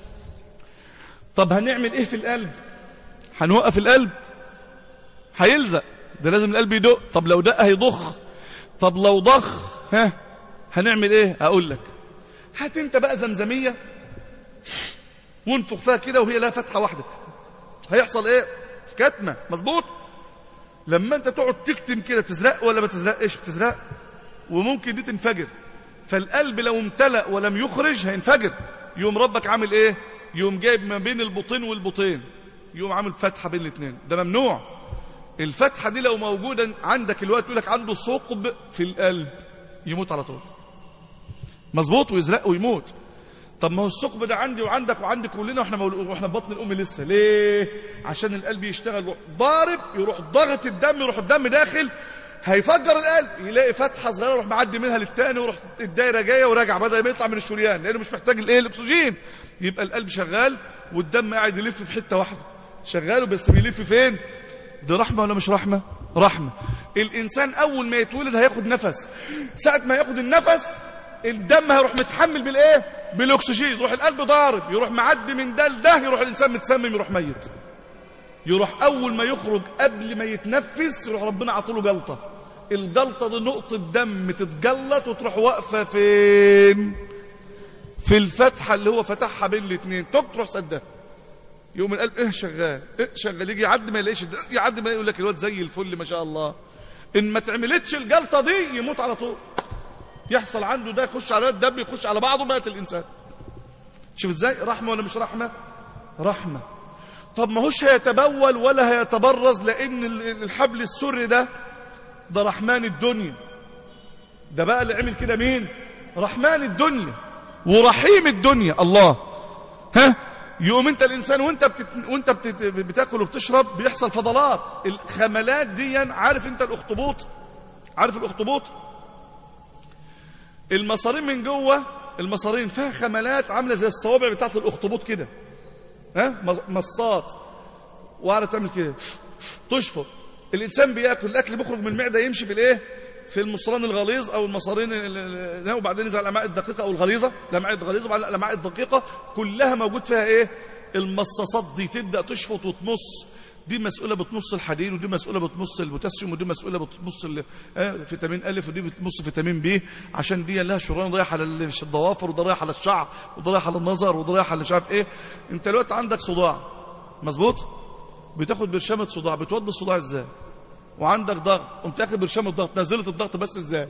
طب هنعمل ايه في القلب هنوقف القلب هيلزق ده لازم القلب يدق طب لو دق هيضخ طب لو ضخ ها هنعمل ايه اقول لك هات انت بقى زمزميه وانفخ فيها كده وهي لها فتحه واحده هيحصل ايه كتمه مظبوط لما انت تقعد تكتم كده تزرق ولا ما تزرقش بتزرق وممكن دي تنفجر فالقلب لو امتلأ ولم يخرج هينفجر يوم ربك عامل ايه يوم جايب ما بين البطين والبطين يوم عامل فتحه بين الاثنين ده ممنوع الفتحه دي لو موجوده عندك الوقت يقول لك عنده ثقب في القلب يموت على طول مظبوط ويزرق ويموت طب ما هو الثقب ده عندي وعندك وعندي كلنا واحنا مولو... واحنا في بطن الام لسه ليه عشان القلب يشتغل يروح ضارب يروح ضغط الدم يروح الدم داخل هيفجر القلب يلاقي فتحه صغيره يروح معدي منها للتاني ويروح الدايره جايه وراجع بدل ما يطلع من الشريان لانه مش محتاج الايه الاكسجين يبقى القلب شغال والدم قاعد يلف في حته واحده شغال بس بيلف فين دي رحمه ولا مش رحمه رحمه الانسان اول ما يتولد هياخد نفس ساعه ما ياخد النفس الدم هيروح متحمل بالايه بالاكسجين يروح القلب ضارب يروح معدي من ده لده يروح الانسان متسمم يروح ميت يروح اول ما يخرج قبل ما يتنفس يروح ربنا عطوله جلطه الجلطه دي نقطه دم تتجلط وتروح واقفه فين في الفتحه اللي هو فتحها بين الاثنين توك تروح سدها يقوم القلب ايه شغال ايه شغال يجي يعدي ما يلاقيش الد- يعدي ما يقول لك الواد زي الفل ما شاء الله ان ما تعملتش الجلطه دي يموت على طول يحصل عنده ده يخش على الدم يخش على بعضه مات الانسان شوف ازاي رحمه ولا مش رحمه رحمه طب ما هوش هيتبول ولا هيتبرز لان ال- الحبل السري ده ده رحمن الدنيا ده بقى اللي عمل كده مين رحمن الدنيا ورحيم الدنيا الله ها يقوم انت الانسان وانت بتت... وانت بتت... بتاكل وبتشرب بيحصل فضلات الخملات دي عارف انت الاخطبوط عارف الاخطبوط المصارين من جوه المصارين فيها خملات عامله زي الصوابع بتاعت الاخطبوط كده ها مص- مصات وقاعده تعمل كده تشفط الانسان بياكل الاكل بيخرج من المعده يمشي في الايه في المصران الغليظ او المصارين ال- ال- ال- وبعدين ينزل على الامعاء الدقيقه او الغليظه الامعاء الغليظه وبعدين الامعاء الدقيقه كلها موجود فيها ايه المصاصات دي تبدا تشفط وتمص دي مسؤوله بتمص الحديد ودي مسؤوله بتمص البوتاسيوم ودي مسؤوله بتمص ال- آه، فيتامين الف ودي بتمص فيتامين بي عشان دي لها شريان رايح على ال- مش الضوافر وده رايح على الشعر وده رايح على النظر وده رايح على مش عارف ايه انت دلوقتي عندك صداع مظبوط بتاخد برشامه صداع بتودي الصداع ازاي وعندك ضغط قمت تاخد برشامه ضغط نزلت الضغط بس ازاي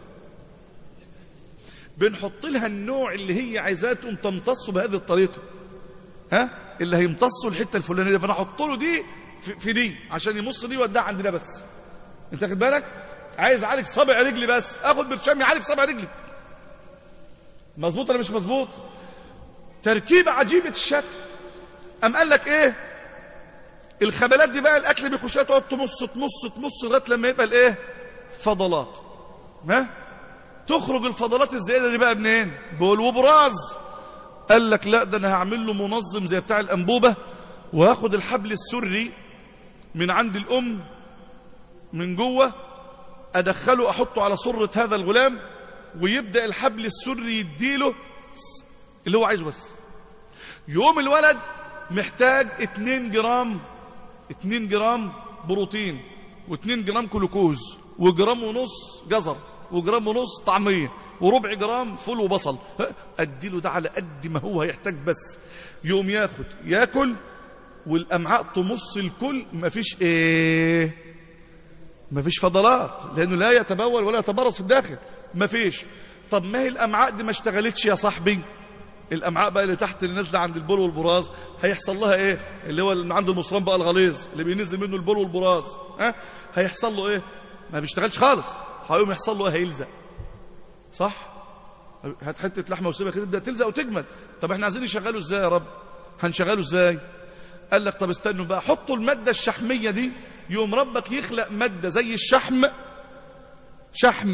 بنحط لها النوع اللي هي عايزاه تقوم تمتصه بهذه الطريقه ها اللي هيمتصه الحته الفلانيه دي فانا احط له دي في, في دي عشان يمص دي ويوديها عندنا بس انت واخد بالك عايز اعالج صابع رجلي بس اخد برشام يعالج صابع رجلي مظبوط ولا مش مظبوط تركيبه عجيبه الشكل ام قال لك ايه الخبلات دي بقى الاكل بيخشها تقعد تمص تمص تمص لغايه لما يبقى الايه فضلات ها تخرج الفضلات الزياده دي بقى منين بول وبراز قال لك لا ده انا هعمل له منظم زي بتاع الانبوبه وهاخد الحبل السري من عند الام من جوه ادخله احطه على سره هذا الغلام ويبدا الحبل السري يديله اللي هو عايزه بس يوم الولد محتاج 2 جرام 2 جرام بروتين و2 جرام جلوكوز وجرام ونص جزر وجرام ونص طعميه وربع جرام فول وبصل ها، اديله ده على قد ما هو هيحتاج بس يوم ياخد ياكل والامعاء تمص الكل مفيش ايه مفيش فضلات لانه لا يتبول ولا يتبرز في الداخل مفيش طب ما هي الامعاء دي ما اشتغلتش يا صاحبي الامعاء بقى اللي تحت اللي نازله عند البول والبراز هيحصل لها ايه اللي هو اللي عند المصران بقى الغليظ اللي بينزل منه البول والبراز ها هيحصل له ايه ما بيشتغلش خالص هيقوم يحصل له ايه هيلزق صح هات حته لحمه وسيبها كده تبدا تلزق وتجمد طب احنا عايزين نشغله ازاي يا رب هنشغله ازاي قال لك طب استنوا بقى حطوا الماده الشحميه دي يوم ربك يخلق ماده زي الشحم شحم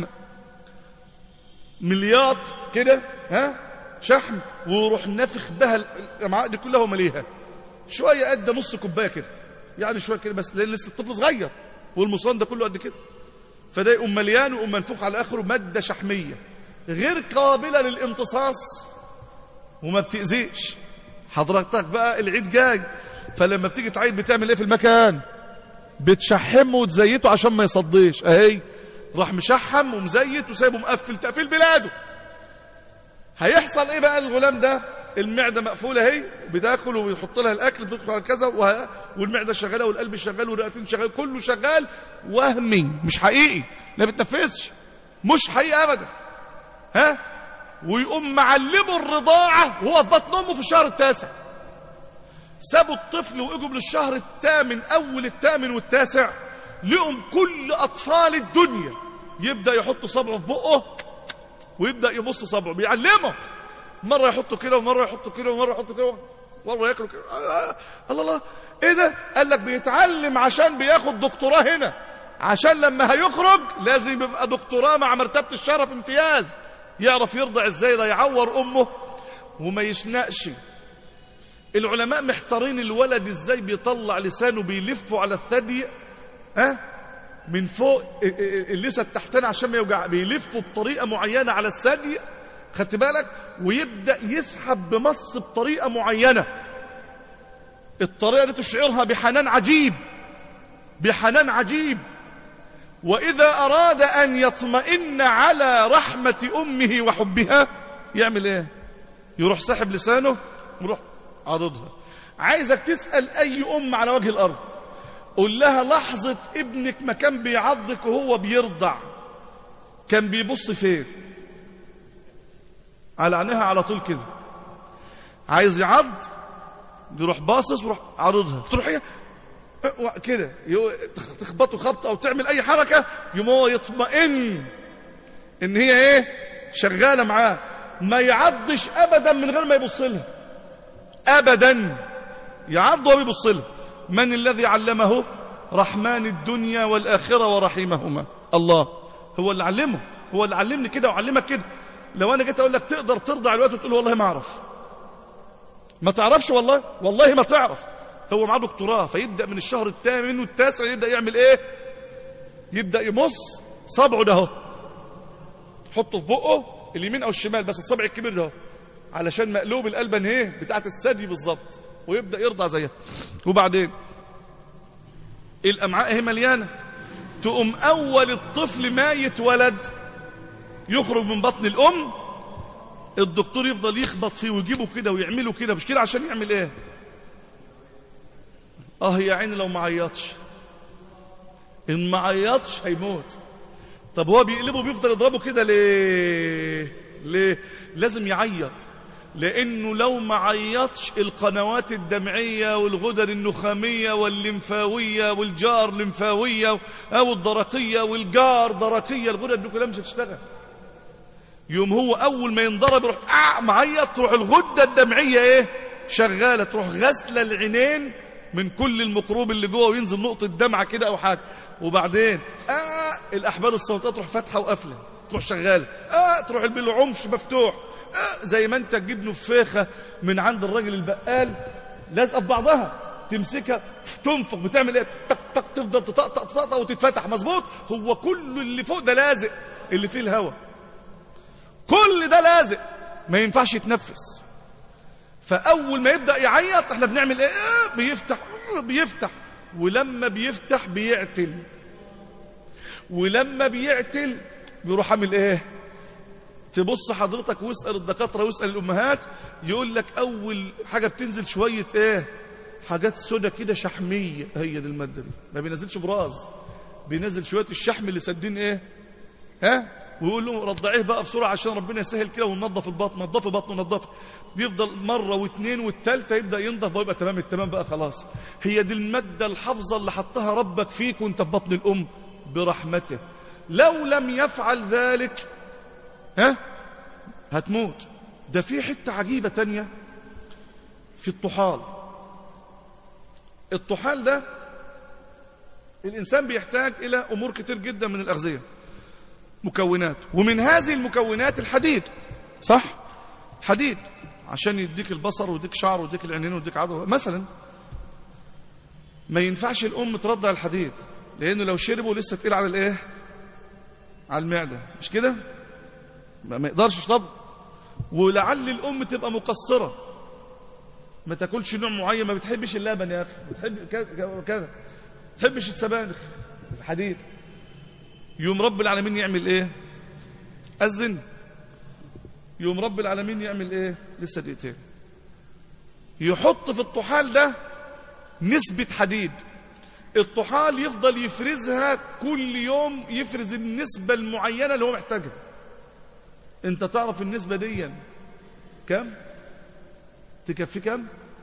مليات كده ها شحم ويروح نافخ بها الامعاء دي كلها ومليها شويه قد نص كوبايه كده يعني شويه كده بس لان لسه الطفل صغير والمصران ده كله قد كده فده يقوم مليان ويقوم منفوخ على اخره ماده شحميه غير قابله للامتصاص وما بتاذيش حضرتك بقى العيد جاي فلما بتيجي تعيد بتعمل ايه في المكان بتشحمه وتزيته عشان ما يصديش اهي راح مشحم ومزيت وسايبه مقفل تقفيل بلاده هيحصل ايه بقى الغلام ده المعده مقفوله اهي بتاكل ويحط لها الاكل بتدخل على كذا وه... والمعده شغاله والقلب شغال والرئتين شغال كله شغال وهمي مش حقيقي ما بتنفذش مش حقيقي ابدا ها ويقوم معلمه الرضاعه وهو في بطن امه في الشهر التاسع سابوا الطفل واجوا للشهر الثامن اول الثامن والتاسع لقوا كل اطفال الدنيا يبدا يحط صبعه في بقه ويبدا يمص صبعه بيعلمه مره يحطه كده ومره يحطه كده ومره يحطه كده مره ياكله كده آه، الله الله ايه ده قال لك بيتعلم عشان بياخد دكتوراه هنا عشان لما هيخرج لازم يبقى دكتوراه مع مرتبه الشرف امتياز يعرف يرضع ازاي لا يعور امه وما يشنقش العلماء محتارين الولد ازاي بيطلع لسانه بيلفه على الثدي ها من فوق اللسه التحتاني عشان ما يوجع بيلفه بطريقه معينه على الثدي خدت بالك ويبدا يسحب بمص بطريقه معينه الطريقه دي تشعرها بحنان عجيب بحنان عجيب واذا اراد ان يطمئن على رحمه امه وحبها يعمل ايه يروح ساحب لسانه ويروح عارضها عايزك تسال اي ام على وجه الارض قول لها لحظه ابنك ما كان بيعضك وهو بيرضع كان بيبص فين على عينيها على طول كده عايز يعض يروح باصص ويروح عارضها تروح هي كده يو- تخ- تخبطه خبطه او تعمل اي حركه يقوم هو يطمئن ان هي ايه شغاله معاه ما يعضش ابدا من غير ما يبص لها ابدا يعض وهو بيبص لها من الذي علمه رحمن الدنيا والاخره ورحيمهما الله هو اللي علمه هو اللي علمني كده وعلمك كده لو انا جيت اقول لك تقدر ترضع الوقت وتقول والله ما اعرف ما تعرفش والله والله ما تعرف هو معاه دكتوراه فيبدا من الشهر الثامن والتاسع يبدا يعمل ايه يبدا يمص صبعه ده اهو حطه في بقه اليمين او الشمال بس الصبع الكبير ده اهو علشان مقلوب القلبه ايه بتاعت الثدي بالظبط ويبدا يرضع زيها وبعدين الامعاء اهي مليانه تقوم اول الطفل ما يتولد يخرج من بطن الام الدكتور يفضل يخبط فيه ويجيبه كده ويعمله كده مش كده عشان يعمل ايه اه يا عيني لو ما عيطش ان ما عيطش هيموت طب هو بيقلبه بيفضل يضربه كده ليه ليه لازم يعيط لانه لو ما عيطش القنوات الدمعيه والغدد النخاميه والليمفاويه والجار لمفاويه او الدرقيه والجار درقيه الغدد دي كلها مش هتشتغل يوم هو اول ما ينضرب يروح آه معيط تروح الغده الدمعيه ايه شغاله تروح غسله العينين من كل المقروب اللي جوه وينزل نقطه دمعه كده او حاجه وبعدين آه الاحبال الصوتيه تروح فاتحه وقافله تروح شغاله آه تروح العمش مفتوح آه زي ما انت تجيب نفاخه من عند الراجل البقال لازقه في بعضها تمسكها تنفخ بتعمل ايه تك تك تفضل تطقطق تطقطق وتتفتح مظبوط هو كل اللي فوق ده لازق اللي فيه الهواء كل ده لازق ما ينفعش يتنفس فاول ما يبدا يعيط احنا بنعمل ايه آه، بيفتح آه، بيفتح ولما بيفتح بيعتل ولما بيعتل بيروح عامل ايه تبص حضرتك واسال الدكاتره واسال الامهات يقول لك اول حاجه بتنزل شويه ايه حاجات سودا كده شحميه هي دي الماده دي ما بينزلش براز بينزل شويه الشحم اللي سادين ايه ها ويقول له رضعيه بقى بسرعه عشان ربنا يسهل كده وننظف البطن نظف بطنه نظف يفضل مره واثنين والثالثه يبدا ينضف ويبقى تمام التمام بقى خلاص هي دي الماده الحافظه اللي حطها ربك فيك وانت في بطن الام برحمته لو لم يفعل ذلك ها هتموت ده في حته عجيبه تانية في الطحال الطحال ده الانسان بيحتاج الى امور كتير جدا من الاغذيه مكونات ومن هذه المكونات الحديد صح حديد عشان يديك البصر ويديك شعر ويديك العينين ويديك عضو مثلا ما ينفعش الام ترضع الحديد لانه لو شربه لسه تقيل على الايه على المعده مش كده ما ما يقدرش يشرب ولعل الام تبقى مقصره ما تاكلش نوع معين ما بتحبش اللبن يا اخي بتحب كذا كذا ما بتحبش السبانخ الحديد يوم رب العالمين يعمل ايه اذن يوم رب العالمين يعمل ايه لسه دقيقتين يحط في الطحال ده نسبة حديد الطحال يفضل يفرزها كل يوم يفرز النسبة المعينة اللي هو محتاجها انت تعرف النسبة دي كم تكفي كم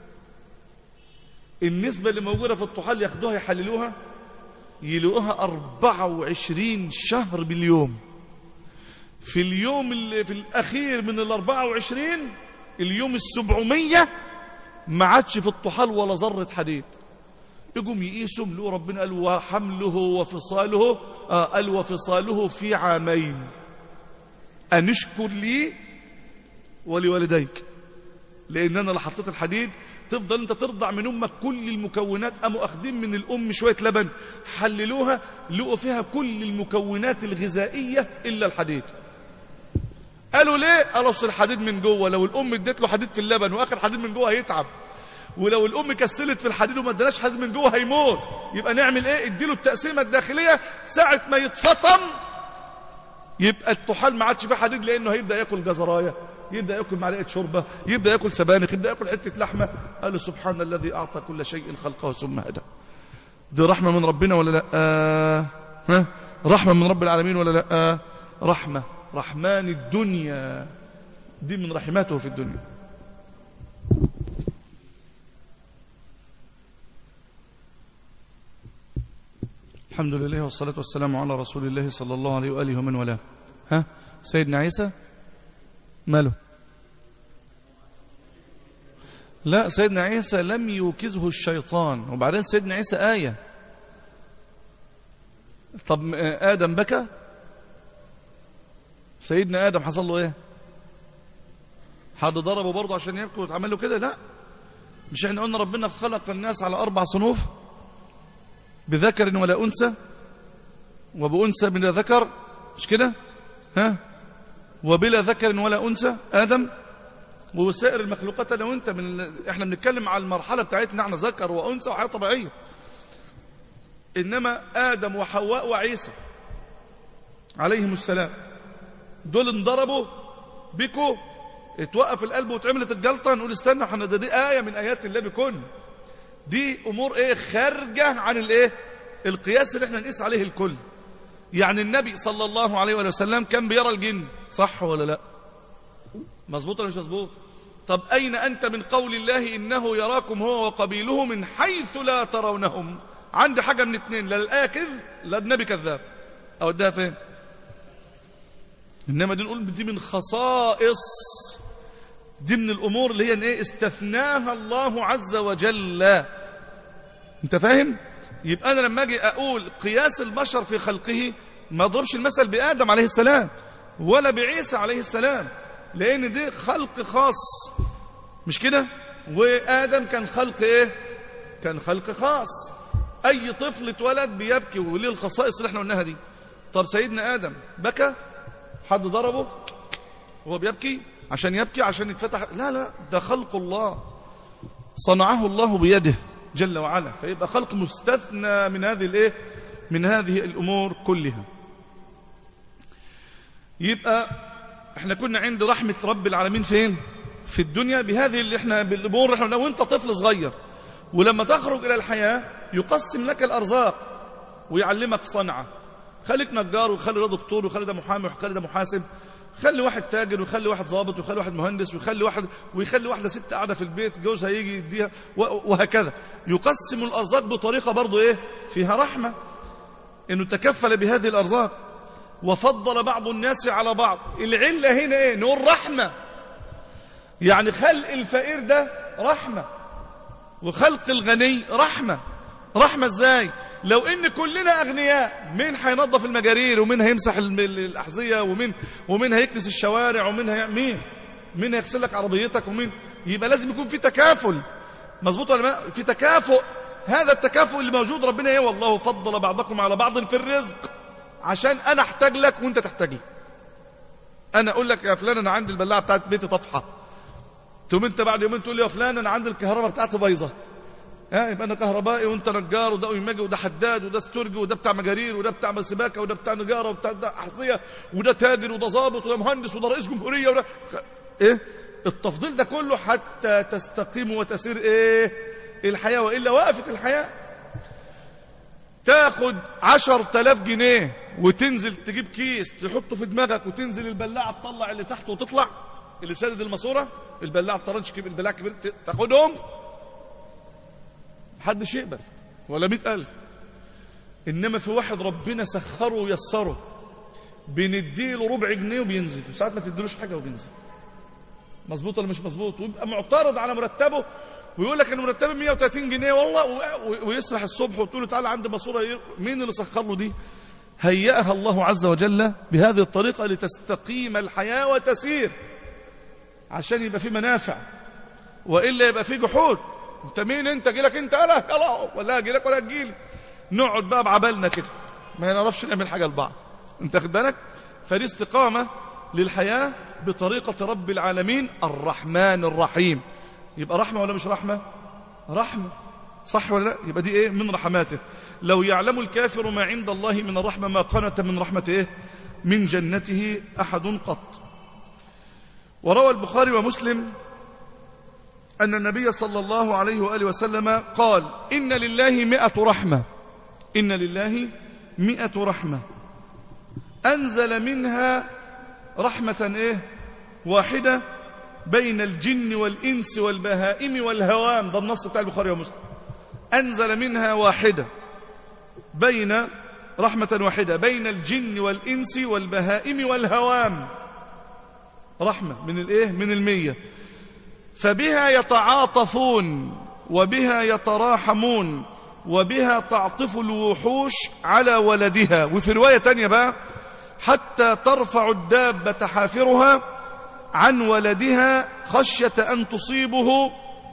النسبة اللي موجودة في الطحال ياخدوها يحللوها يلقوها 24 شهر باليوم في اليوم اللي في الأخير من ال 24 اليوم السبعمية ما عادش في الطحال ولا ذرة حديد يقوم يقيسوا له ربنا قال وحمله وفصاله آه قال وفصاله في عامين أن اشكر لي ولوالديك لأن أنا اللي حطيت الحديد تفضل انت ترضع من امك كل المكونات قاموا اخدين من الام شويه لبن حللوها لقوا فيها كل المكونات الغذائيه الا الحديد قالوا ليه قالوا اصل الحديد من جوه لو الام ادت له حديد في اللبن واخر حديد من جوه هيتعب ولو الام كسلت في الحديد وما ادالهاش حديد من جوه هيموت يبقى نعمل ايه اديله التقسيمه الداخليه ساعه ما يتفطم يبقى الطحال ما عادش فيه حديد لانه هيبدا ياكل جزرايه يبدا ياكل معلقه شوربه يبدا ياكل سبانخ يبدا ياكل حته لحمه قال سبحان الذي اعطى كل شيء خلقه ثم هدى دي رحمه من ربنا ولا لا آه ها رحمه من رب العالمين ولا لا آه رحمه رحمن الدنيا دي من رحماته في الدنيا الحمد لله والصلاة والسلام على رسول الله صلى الله عليه وآله ومن والاه ها سيدنا عيسى ماله لا سيدنا عيسى لم يوكزه الشيطان وبعدين سيدنا عيسى آية طب آدم بكى سيدنا آدم حصل له ايه حد ضربه برضه عشان يبكي وتعمل له كده لا مش احنا قلنا ربنا خلق الناس على أربع صنوف بذكر ولا أنثى وبأنثى بلا ذكر مش كده ها وبلا ذكر ولا أنثى آدم وسائر المخلوقات أنا وأنت من ال... احنا بنتكلم على المرحلة بتاعتنا احنا ذكر وأنثى وحياة طبيعية إنما آدم وحواء وعيسى عليهم السلام دول انضربوا بكوا اتوقف القلب واتعملت الجلطة نقول استنى احنا ده دي آية من آيات الله بكون دي امور ايه خارجه عن الايه القياس اللي احنا نقيس عليه الكل يعني النبي صلى الله عليه وسلم كان بيرى الجن صح ولا لا مظبوط ولا مش مظبوط طب اين انت من قول الله انه يراكم هو وقبيله من حيث لا ترونهم عندي حاجه من اتنين لا الايه كذب لا النبي كذاب او اديها فين انما دي نقول دي من خصائص دي من الامور اللي هي ايه استثناها الله عز وجل انت فاهم يبقى انا لما اجي اقول قياس البشر في خلقه ما اضربش المثل بادم عليه السلام ولا بعيسى عليه السلام لان دي خلق خاص مش كده وادم كان خلق ايه كان خلق خاص اي طفل اتولد بيبكي وليه الخصائص اللي احنا قلناها دي طب سيدنا ادم بكى حد ضربه وهو بيبكي عشان يبكي عشان يتفتح لا لا ده خلق الله صنعه الله بيده جل وعلا فيبقى خلق مستثنى من هذه الايه من هذه الامور كلها يبقى احنا كنا عند رحمة رب العالمين فين في الدنيا بهذه اللي احنا بالامور احنا لو انت طفل صغير ولما تخرج الى الحياة يقسم لك الارزاق ويعلمك صنعة خليك نجار وخلي ده دكتور وخلي ده محامي وخلي ده محاسب خلي واحد تاجر ويخلي واحد ضابط ويخلي واحد مهندس ويخلي واحد ويخلي واحده ست قاعده في البيت جوزها يجي يديها وهكذا يقسم الارزاق بطريقه برضه ايه فيها رحمه انه تكفل بهذه الارزاق وفضل بعض الناس على بعض العله هنا ايه نقول رحمه يعني خلق الفقير ده رحمه وخلق الغني رحمه رحمه ازاي لو ان كلنا اغنياء مين هينظف المجارير ومين هيمسح الاحذيه ومين ومين هيكنس الشوارع ومين هي مين مين هيغسل لك عربيتك ومين يبقى لازم يكون في تكافل مظبوط ولا لا في تكافؤ هذا التكافؤ اللي موجود ربنا ايه والله فضل بعضكم على بعض في الرزق عشان انا احتاج لك وانت تحتاج لي انا اقول لك يا فلان انا عندي البلاعه بتاعت بيتي طفحه تقوم انت بعد يومين تقول لي يا فلان انا عندي الكهرباء بتاعتي بايظه ها يبقى انا كهربائي وانت نجار وده قيماجي وده حداد وده استرجي وده بتاع مجارير وده بتاع سباكه وده بتاع نجاره وبتاع ده احذيه وده تاجر وده ظابط وده مهندس وده رئيس جمهوريه وده ايه التفضيل ده كله حتى تستقيم وتسير ايه الحياه والا وقفت الحياه تاخد عشر تلاف جنيه وتنزل تجيب كيس تحطه في دماغك وتنزل البلاعه تطلع اللي تحته وتطلع اللي سادد الماسوره البلاعه الطرنش كبير البلاعه كبير تاخدهم محدش يقبل ولا مئة ألف إنما في واحد ربنا سخره ويسره بنديله ربع جنيه وبينزل وساعات ما تديلوش حاجة وبينزل مظبوط ولا مش مظبوط ويبقى معترض على مرتبه ويقول لك ان مرتبي 130 جنيه والله ويسرح الصبح وتقول له تعالى عندي ماسوره مين اللي سخر له دي هيأها الله عز وجل بهذه الطريقة لتستقيم الحياة وتسير عشان يبقى في منافع وإلا يبقى في جحود انت مين انت جيلك انت لا يلا ولا جيلك ولا تجيلي نقعد بقى بعبالنا كده ما نعرفش نعمل حاجه لبعض انت خد بالك فدي استقامه للحياه بطريقه رب العالمين الرحمن الرحيم يبقى رحمه ولا مش رحمه رحمه صح ولا لا يبقى دي ايه من رحماته لو يعلم الكافر ما عند الله من الرحمه ما قنت من رحمه ايه من جنته احد قط وروى البخاري ومسلم أن النبي صلى الله عليه وآله وسلم قال إن لله مئة رحمة إن لله مئة رحمة أنزل منها رحمة إيه واحدة بين الجن والإنس والبهائم والهوام ده النص بتاع البخاري ومسلم أنزل منها واحدة بين رحمة واحدة بين الجن والإنس والبهائم والهوام رحمة من الإيه من المية فبها يتعاطفون وبها يتراحمون وبها تعطف الوحوش على ولدها وفي رواية تانية بقى حتى ترفع الدابة حافرها عن ولدها خشية أن تصيبه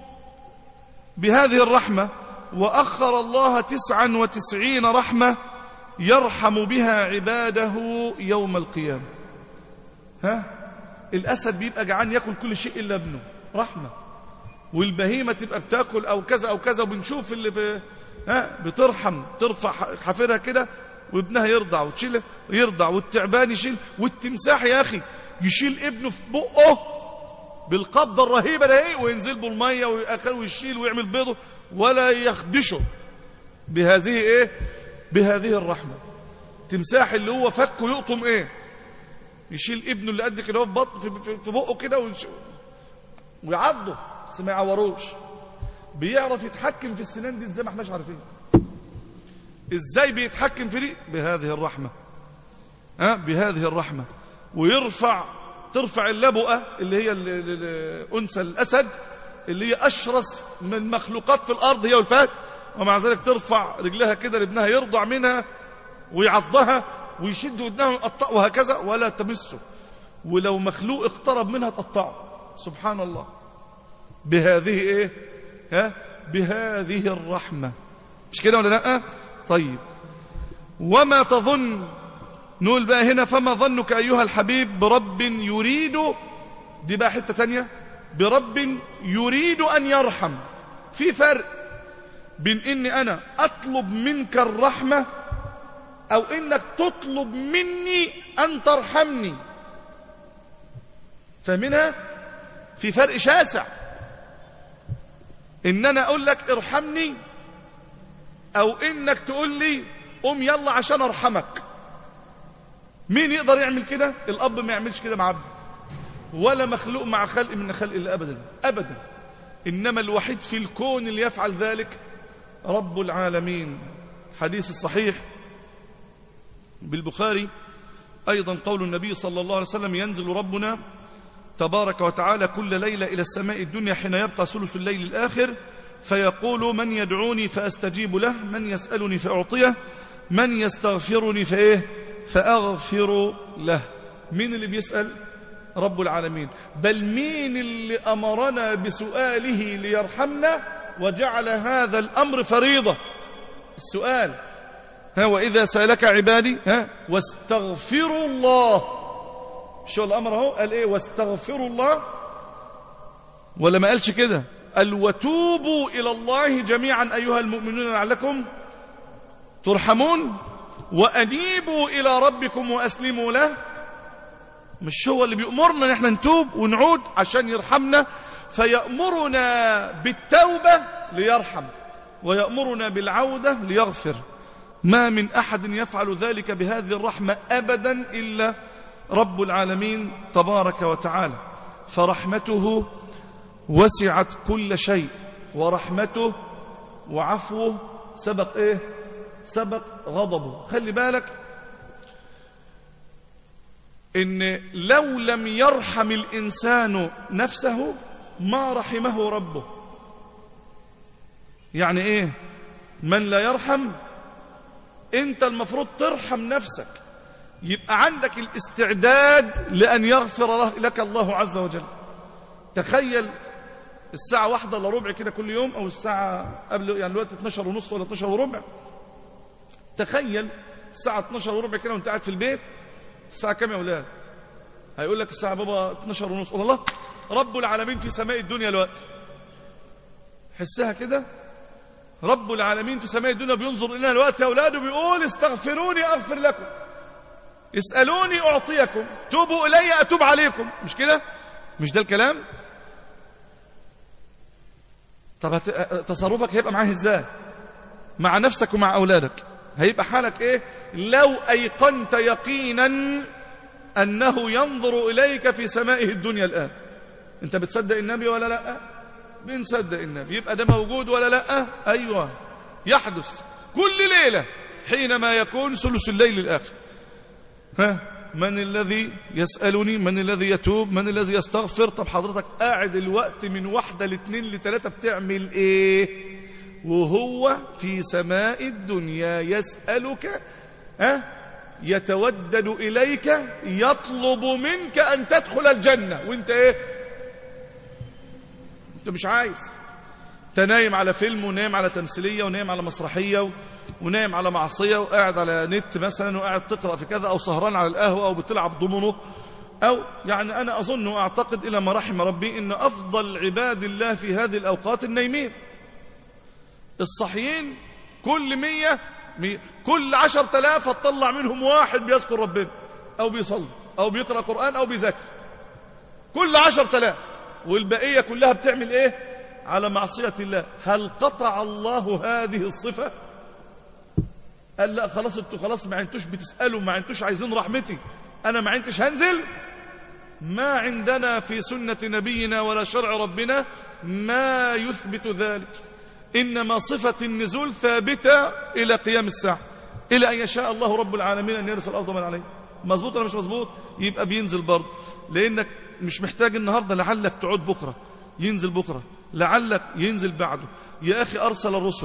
بهذه الرحمة وأخر الله تسعا وتسعين رحمة يرحم بها عباده يوم القيامة ها الأسد بيبقى جعان يأكل كل شيء إلا ابنه رحمة والبهيمة تبقى بتاكل أو كذا أو كذا وبنشوف اللي في ها بترحم ترفع حافرها كده وابنها يرضع وتشيل يرضع والتعبان يشيل والتمساح يا أخي يشيل ابنه في بقه بالقبضة الرهيبة ده ايه وينزل له المية ويأكل ويشيل ويعمل بيضه ولا يخدشه بهذه ايه بهذه الرحمة تمساح اللي هو فك ويقطم ايه يشيل ابنه اللي قد كده في بطن في, في بقه كده ويش... ويعضه بس ما يعوروش بيعرف يتحكم في السنان دي ازاي ما احناش عارفين ازاي بيتحكم في دي بهذه الرحمة ها بهذه الرحمة ويرفع ترفع اللبؤة اللي هي أنثى الأسد اللي هي أشرس من مخلوقات في الأرض هي والفهد ومع ذلك ترفع رجلها كده لابنها يرضع منها ويعضها ويشد ودنها ويقطع وهكذا ولا تمسه ولو مخلوق اقترب منها تقطعه سبحان الله بهذه ايه ها بهذه الرحمة مش كده ولا لا طيب وما تظن نقول بقى هنا فما ظنك أيها الحبيب برب يريد دي بقى حتة تانية برب يريد أن يرحم في فرق بين إني أنا أطلب منك الرحمة أو إنك تطلب مني أن ترحمني فمنها في فرق شاسع إن أنا أقول لك ارحمني أو إنك تقول لي قوم يلا عشان أرحمك مين يقدر يعمل كده الأب ما يعملش كده مع عبده ولا مخلوق مع خلق من خلق الله أبدا أبدا إنما الوحيد في الكون اللي يفعل ذلك رب العالمين حديث الصحيح بالبخاري أيضا قول النبي صلى الله عليه وسلم ينزل ربنا تبارك وتعالى كل ليلة إلى السماء الدنيا حين يبقى ثلث الليل الآخر فيقول من يدعوني فأستجيب له من يسألني فأعطيه من يستغفرني فإيه فأغفر له مين اللي بيسأل رب العالمين بل مين اللي أمرنا بسؤاله ليرحمنا وجعل هذا الأمر فريضة السؤال ها وإذا سألك عبادي ها واستغفروا الله شو الأمر هو قال إيه واستغفروا الله ولا ما قالش كده قال وتوبوا إلى الله جميعا أيها المؤمنون لعلكم ترحمون وأنيبوا إلى ربكم وأسلموا له مش هو اللي بيأمرنا ان احنا نتوب ونعود عشان يرحمنا فيأمرنا بالتوبة ليرحم ويأمرنا بالعودة ليغفر ما من أحد يفعل ذلك بهذه الرحمة أبدا إلا رب العالمين تبارك وتعالى فرحمته وسعت كل شيء ورحمته وعفوه سبق ايه سبق غضبه خلي بالك ان لو لم يرحم الانسان نفسه ما رحمه ربه يعني ايه من لا يرحم انت المفروض ترحم نفسك يبقى عندك الاستعداد لان يغفر لك الله عز وجل تخيل الساعة واحدة الا ربع كده كل يوم او الساعة قبل يعني الوقت 12 ونص ولا 12 وربع تخيل الساعة 12 وربع كده وانت قاعد في البيت الساعة كام يا أولاد هيقول لك الساعة بابا 12 ونص الله رب العالمين في سماء الدنيا الوقت حسها كده رب العالمين في سماء الدنيا بينظر إلينا الوقت يا أولاد وبيقول استغفروني أغفر لكم اسألوني أعطيكم توبوا إلي أتوب عليكم مش كده مش ده الكلام طب هت... تصرفك هيبقى معاه ازاي مع نفسك ومع أولادك هيبقى حالك ايه لو ايقنت يقينا انه ينظر اليك في سمائه الدنيا الان انت بتصدق النبي ولا لا بنصدق النبي يبقى ده موجود ولا لا ايوه يحدث كل ليله حينما يكون ثلث الليل الاخر ها من الذي يسألني من الذي يتوب من الذي يستغفر طب حضرتك قاعد الوقت من واحدة لاثنين لثلاثة بتعمل ايه وهو في سماء الدنيا يسألك أه؟ يتودد إليك يطلب منك أن تدخل الجنة وانت ايه انت مش عايز تنايم على فيلم ونايم على تمثيلية ونايم على مسرحية ونايم على معصية وقاعد على نت مثلا وقاعد تقرأ في كذا أو سهران على القهوة أو بتلعب ضمنه أو يعني أنا أظن وأعتقد إلى ما رحم ربي إن أفضل عباد الله في هذه الأوقات النايمين الصحيين كل مية, مية كل عشر تلاف هتطلع منهم واحد بيذكر ربنا أو بيصلي أو بيقرأ قرآن أو بيذاكر كل عشر تلاف والبقية كلها بتعمل إيه على معصية الله هل قطع الله هذه الصفة قال لا خلاص انتوا خلاص ما انتوش بتسألوا ما انتوش عايزين رحمتي أنا ما انتش هنزل ما عندنا في سنة نبينا ولا شرع ربنا ما يثبت ذلك إنما صفة النزول ثابتة إلى قيام الساعة إلى أن يشاء الله رب العالمين أن يرسل الأرض من عليه مظبوط ولا مش مظبوط يبقى بينزل برضه لأنك مش محتاج النهاردة لعلك تعود بكرة ينزل بكرة لعلك ينزل بعده يا أخي أرسل الرسل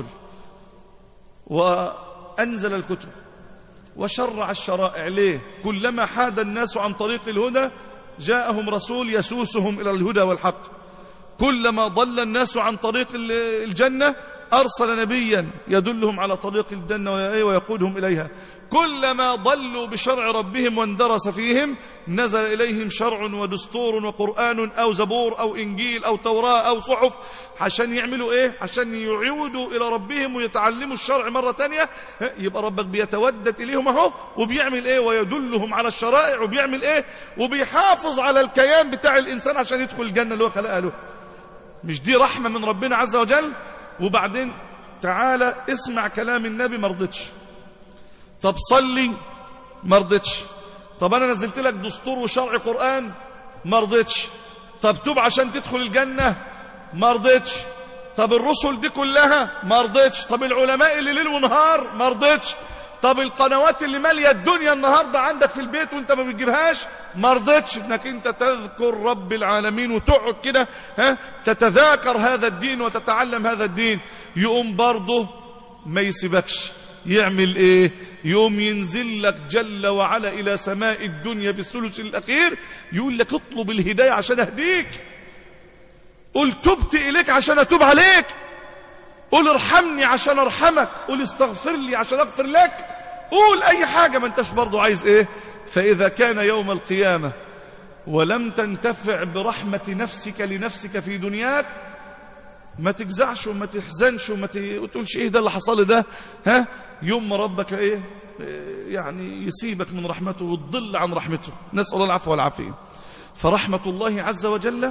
وأنزل الكتب وشرع الشرائع ليه كلما حاد الناس عن طريق الهدى جاءهم رسول يسوسهم إلى الهدى والحق كلما ضل الناس عن طريق الجنة أرسل نبيا يدلهم على طريق الجنة ويقودهم إليها كلما ضلوا بشرع ربهم واندرس فيهم نزل إليهم شرع ودستور وقرآن أو زبور أو إنجيل أو توراة أو صحف عشان يعملوا إيه عشان يعودوا إلى ربهم ويتعلموا الشرع مرة تانية يبقى ربك بيتودد إليهم أهو وبيعمل إيه ويدلهم على الشرائع وبيعمل إيه وبيحافظ على الكيان بتاع الإنسان عشان يدخل الجنة اللي هو خلقها له مش دي رحمة من ربنا عز وجل وبعدين تعالى اسمع كلام النبي مرضتش طب صلي ما رضيتش طب انا نزلت لك دستور وشرع قرآن ما رضيتش طب توب عشان تدخل الجنة ما رضيتش طب الرسل دي كلها ما رضيتش طب العلماء اللي ليل ونهار ما رضيتش طب القنوات اللي ماليه الدنيا النهارده عندك في البيت وانت ما بتجيبهاش ما رضيتش انك انت تذكر رب العالمين وتقعد كده ها تتذاكر هذا الدين وتتعلم هذا الدين يقوم برضه ما يسيبكش يعمل ايه يوم ينزل لك جل وعلا الى سماء الدنيا في الثلث الاخير يقول لك اطلب الهدايه عشان اهديك قل تبت اليك عشان اتوب عليك قل ارحمني عشان ارحمك قل استغفر لي عشان اغفر لك قول اي حاجه ما انتش برضه عايز ايه فاذا كان يوم القيامه ولم تنتفع برحمه نفسك لنفسك في دنياك ما تجزعش وما تحزنش وما تقولش ايه ده اللي حصل ده ها يوم ما ربك ايه يعني يسيبك من رحمته وتضل عن رحمته نسأل الله العفو والعافية فرحمة الله عز وجل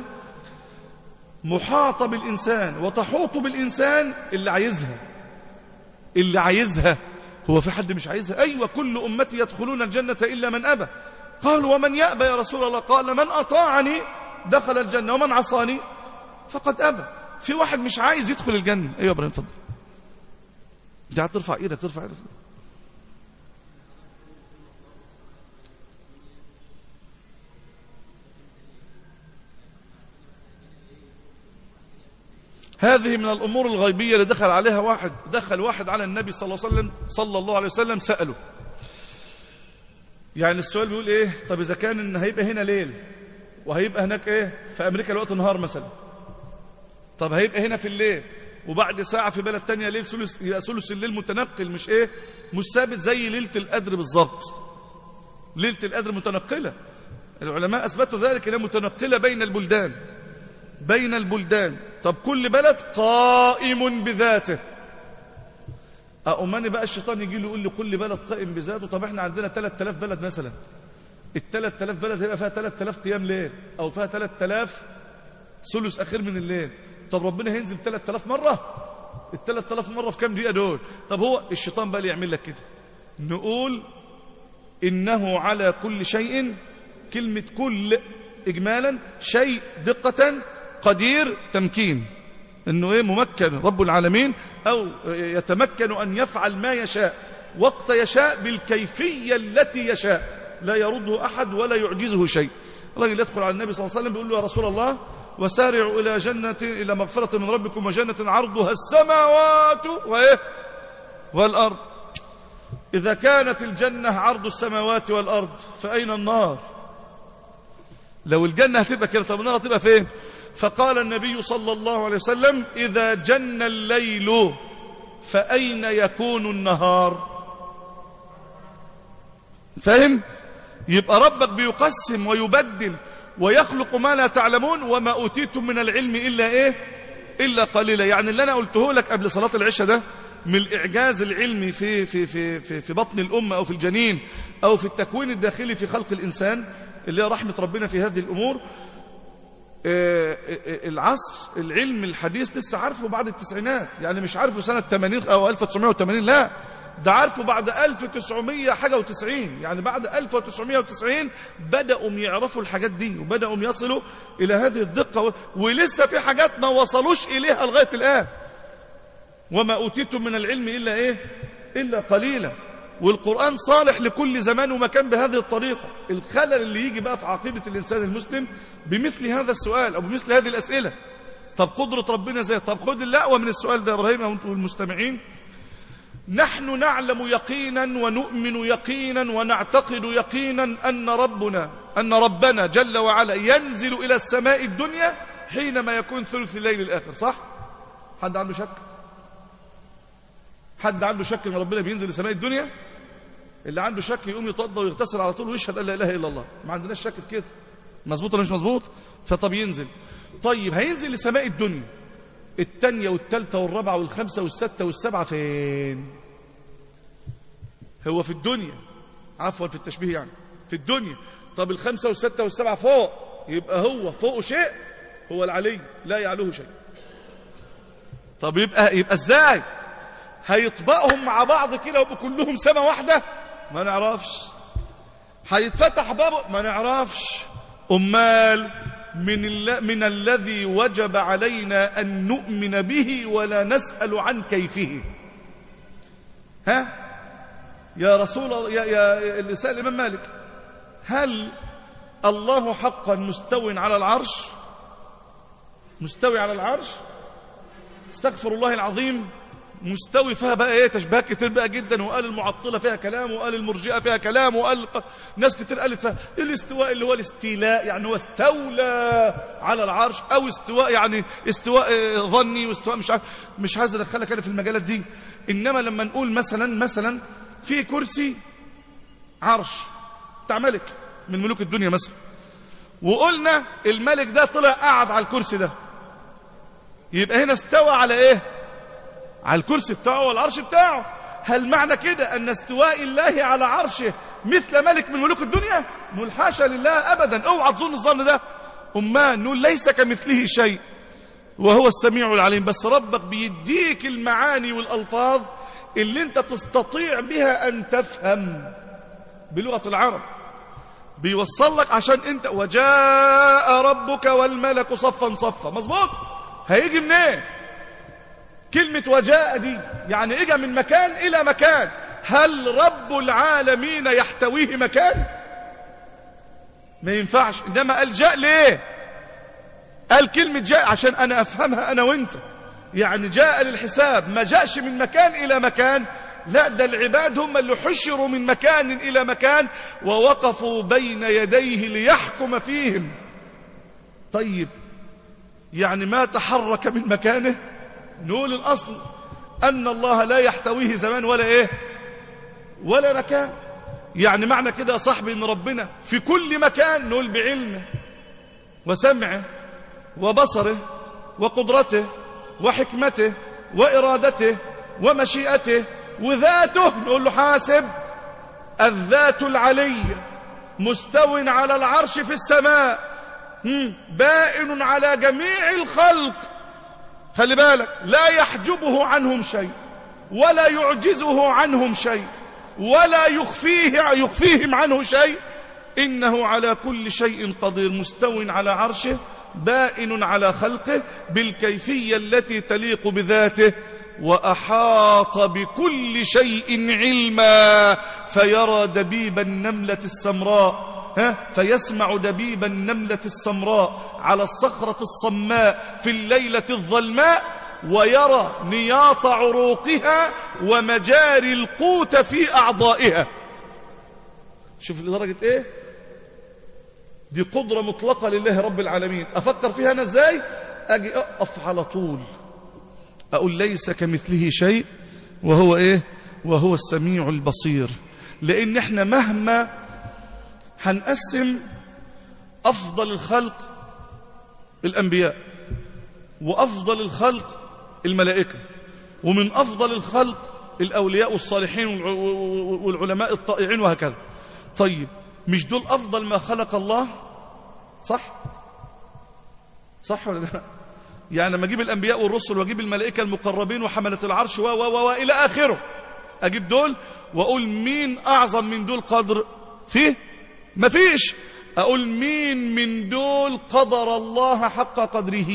محاطة بالإنسان وتحوط بالإنسان اللي عايزها اللي عايزها هو في حد مش عايزها أيوة كل أمتي يدخلون الجنة إلا من أبى قالوا ومن يأبى يا رسول الله قال من أطاعني دخل الجنة ومن عصاني فقد أبى في واحد مش عايز يدخل الجنة ايوه يا ابراهيم اتفضل انت قاعد ترفع ايدك ترفع ايدك هذه من الأمور الغيبية اللي دخل عليها واحد دخل واحد على النبي صلى الله عليه وسلم صلى الله عليه وسلم سأله يعني السؤال بيقول ايه طب إذا كان إن هيبقى هنا ليل وهيبقى هناك ايه في أمريكا الوقت نهار مثلا طب هيبقى هنا في الليل وبعد ساعة في بلد تانية ليل ثلث يبقى ثلث الليل متنقل مش ايه مش ثابت زي ليلة القدر بالظبط ليلة القدر متنقلة العلماء أثبتوا ذلك انها متنقلة بين البلدان بين البلدان طب كل بلد قائم بذاته أماني بقى الشيطان يجي له يقول لي كل بلد قائم بذاته طب احنا عندنا 3000 بلد مثلا ال 3000 بلد هيبقى فيها 3000 قيام ليل أو فيها 3000 ثلث أخير من الليل طب ربنا هينزل 3000 مرة ال 3000 مرة في كام دقيقة دول طب هو الشيطان بقى اللي يعمل لك كده نقول إنه على كل شيء كلمة كل إجمالا شيء دقة قدير تمكين إنه إيه ممكن رب العالمين أو يتمكن أن يفعل ما يشاء وقت يشاء بالكيفية التي يشاء لا يرده أحد ولا يعجزه شيء الرجل يدخل على النبي صلى الله عليه وسلم بيقول له يا رسول الله وسارعوا إلى جنة إلى مغفرة من ربكم وجنة عرضها السماوات وإيه والأرض إذا كانت الجنة عرض السماوات والأرض فأين النار لو الجنة هتبقى كده طب النار هتبقى فين فقال النبي صلى الله عليه وسلم إذا جن الليل فأين يكون النهار فاهم يبقى ربك بيقسم ويبدل ويخلق ما لا تعلمون وما أوتيتم من العلم إلا إيه إلا قليلا يعني اللي أنا قلته لك قبل صلاة العشاء ده من الإعجاز العلمي في, في, في, في, في بطن الأمة أو في الجنين أو في التكوين الداخلي في خلق الإنسان اللي هي رحمة ربنا في هذه الأمور العصر العلم الحديث لسه عارفه بعد التسعينات يعني مش عارفه سنة 80 أو 1980 لا ده عارفه بعد 1900 حاجة وتسعين يعني بعد 1990 بدأوا يعرفوا الحاجات دي وبدأوا يصلوا إلى هذه الدقة ولسه في حاجات ما وصلوش إليها لغاية الآن وما أوتيتم من العلم إلا إيه إلا قليلا والقرآن صالح لكل زمان ومكان بهذه الطريقة الخلل اللي يجي بقى في عقيدة الإنسان المسلم بمثل هذا السؤال أو بمثل هذه الأسئلة طب قدرة ربنا زي طب خد اللقوة من السؤال ده إبراهيم أو المستمعين نحن نعلم يقينا ونؤمن يقينا ونعتقد يقينا أن ربنا أن ربنا جل وعلا ينزل إلى السماء الدنيا حينما يكون ثلث الليل الآخر صح؟ حد عنده شك؟ حد عنده شك ان ربنا بينزل لسماء الدنيا اللي عنده شك يقوم يتوضا ويغتسل على طول ويشهد ان لا اله الا الله ما عندناش شك في كده مظبوط ولا مش مظبوط فطب ينزل طيب هينزل لسماء الدنيا الثانيه والثالثه والرابعه والخامسه والسته والسبعه فين هو في الدنيا عفوا في التشبيه يعني في الدنيا طب الخمسه والسته والسبعه فوق يبقى هو فوقه شيء هو العلي لا يعلوه شيء طب يبقى يبقى ازاي هيطبقهم مع بعض كده ويبقوا كلهم سما واحده ما نعرفش هيتفتح بابه ما نعرفش امال من ال... من الذي وجب علينا ان نؤمن به ولا نسال عن كيفه ها يا رسول الله يا يا اللي سال الامام مالك هل الله حقا مستو على العرش مستوي على العرش استغفر الله العظيم مستوي فيها بقى ايه تشبيهات كتير بقى جدا وقال المعطله فيها كلام وقال المرجئه فيها كلام وقال ناس كتير قالت فيها الاستواء اللي هو الاستيلاء يعني هو استولى على العرش او استواء يعني استواء ظني واستواء مش عارف مش عايز ادخلك انا في المجالات دي انما لما نقول مثلا مثلا في كرسي عرش بتاع ملك من ملوك الدنيا مثلا وقلنا الملك ده طلع قعد على الكرسي ده يبقى هنا استوى على ايه على الكرسي بتاعه والعرش بتاعه هل معنى كده ان استواء الله على عرشه مثل ملك من ملوك الدنيا نقول حاشا لله ابدا اوعى تظن الظن ده اما نقول ليس كمثله شيء وهو السميع العليم بس ربك بيديك المعاني والالفاظ اللي انت تستطيع بها ان تفهم بلغه العرب بيوصل لك عشان انت وجاء ربك والملك صفا صفا مظبوط هيجي منين ايه؟ كلمة وجاء دي يعني اجى من مكان الى مكان هل رب العالمين يحتويه مكان ما ينفعش انما قال جاء ليه قال كلمة جاء عشان انا افهمها انا وانت يعني جاء للحساب ما جاءش من مكان الى مكان لا ده العباد هم اللي حشروا من مكان إلى مكان ووقفوا بين يديه ليحكم فيهم طيب يعني ما تحرك من مكانه نقول الأصل أن الله لا يحتويه زمان ولا إيه ولا مكان يعني معنى كده يا صاحبي أن ربنا في كل مكان نقول بعلمه وسمعه وبصره وقدرته وحكمته وإرادته ومشيئته وذاته نقول له حاسب الذات العلي مستو على العرش في السماء بائن على جميع الخلق خلي بالك لا يحجبه عنهم شيء ولا يعجزه عنهم شيء ولا يخفيه يخفيهم عنه شيء إنه على كل شيء قدير مستو على عرشه بائن على خلقه بالكيفية التي تليق بذاته وأحاط بكل شيء علما فيرى دبيب النملة السمراء ها فيسمع دبيب النملة السمراء على الصخرة الصماء في الليلة الظلماء ويرى نياط عروقها ومجاري القوت في أعضائها شوف لدرجة ايه دي قدرة مطلقة لله رب العالمين أفكر فيها أنا ازاي أجي أقف على طول أقول ليس كمثله شيء وهو إيه وهو السميع البصير لأن احنا مهما هنقسم أفضل الخلق الأنبياء وأفضل الخلق الملائكة ومن أفضل الخلق الأولياء والصالحين والعلماء الطائعين وهكذا طيب مش دول أفضل ما خلق الله صح صح ولا لا يعني لما اجيب الانبياء والرسل واجيب الملائكه المقربين وحمله العرش و و و الى اخره اجيب دول واقول مين اعظم من دول قدر فيه مفيش اقول مين من دول قدر الله حق قدره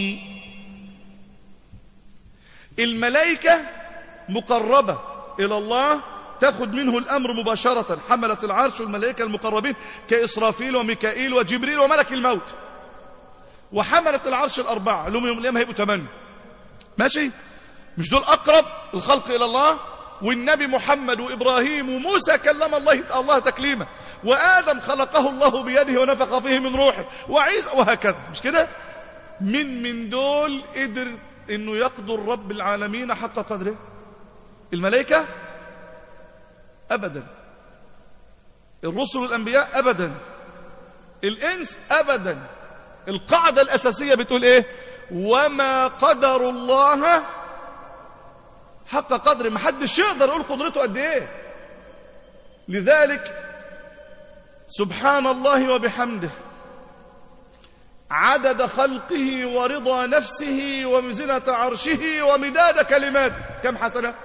الملائكه مقربه الى الله تاخذ منه الامر مباشره حمله العرش والملائكه المقربين كاسرافيل وميكائيل وجبريل وملك الموت وحملة العرش الأربعة اللي هم يوم القيامة هيبقوا ثمانية ماشي مش دول أقرب الخلق إلى الله والنبي محمد وإبراهيم وموسى كلم الله الله تكليما وآدم خلقه الله بيده ونفخ فيه من روحه وعيسى وهكذا مش كده من من دول قدر انه يقدر رب العالمين حق قدره الملائكة أبدا الرسل والأنبياء أبدا الإنس أبدا القاعدة الأساسية بتقول إيه وما قدر الله حق قدر ما حدش يقدر يقول قدرته قد إيه لذلك سبحان الله وبحمده عدد خلقه ورضا نفسه ومزنة عرشه ومداد كلماته كم حسنة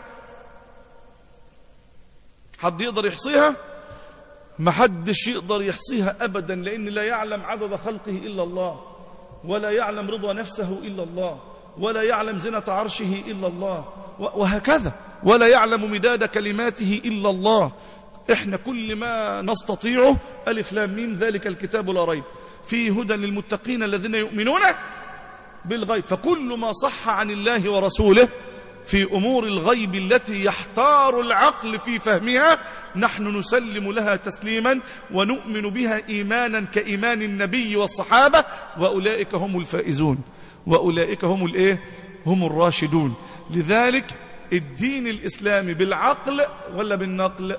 حد يقدر يحصيها ما حدش يقدر يحصيها أبدا لأن لا يعلم عدد خلقه إلا الله ولا يعلم رضا نفسه إلا الله ولا يعلم زنة عرشه إلا الله وهكذا ولا يعلم مداد كلماته إلا الله احنا كل ما نستطيعه ألف لام ميم ذلك الكتاب لا ريب فيه هدى للمتقين الذين يؤمنون بالغيب فكل ما صح عن الله ورسوله في أمور الغيب التي يحتار العقل في فهمها نحن نسلم لها تسليما ونؤمن بها إيمانا كإيمان النبي والصحابة وأولئك هم الفائزون وأولئك هم الإيه؟ هم الراشدون لذلك الدين الإسلامي بالعقل ولا بالنقل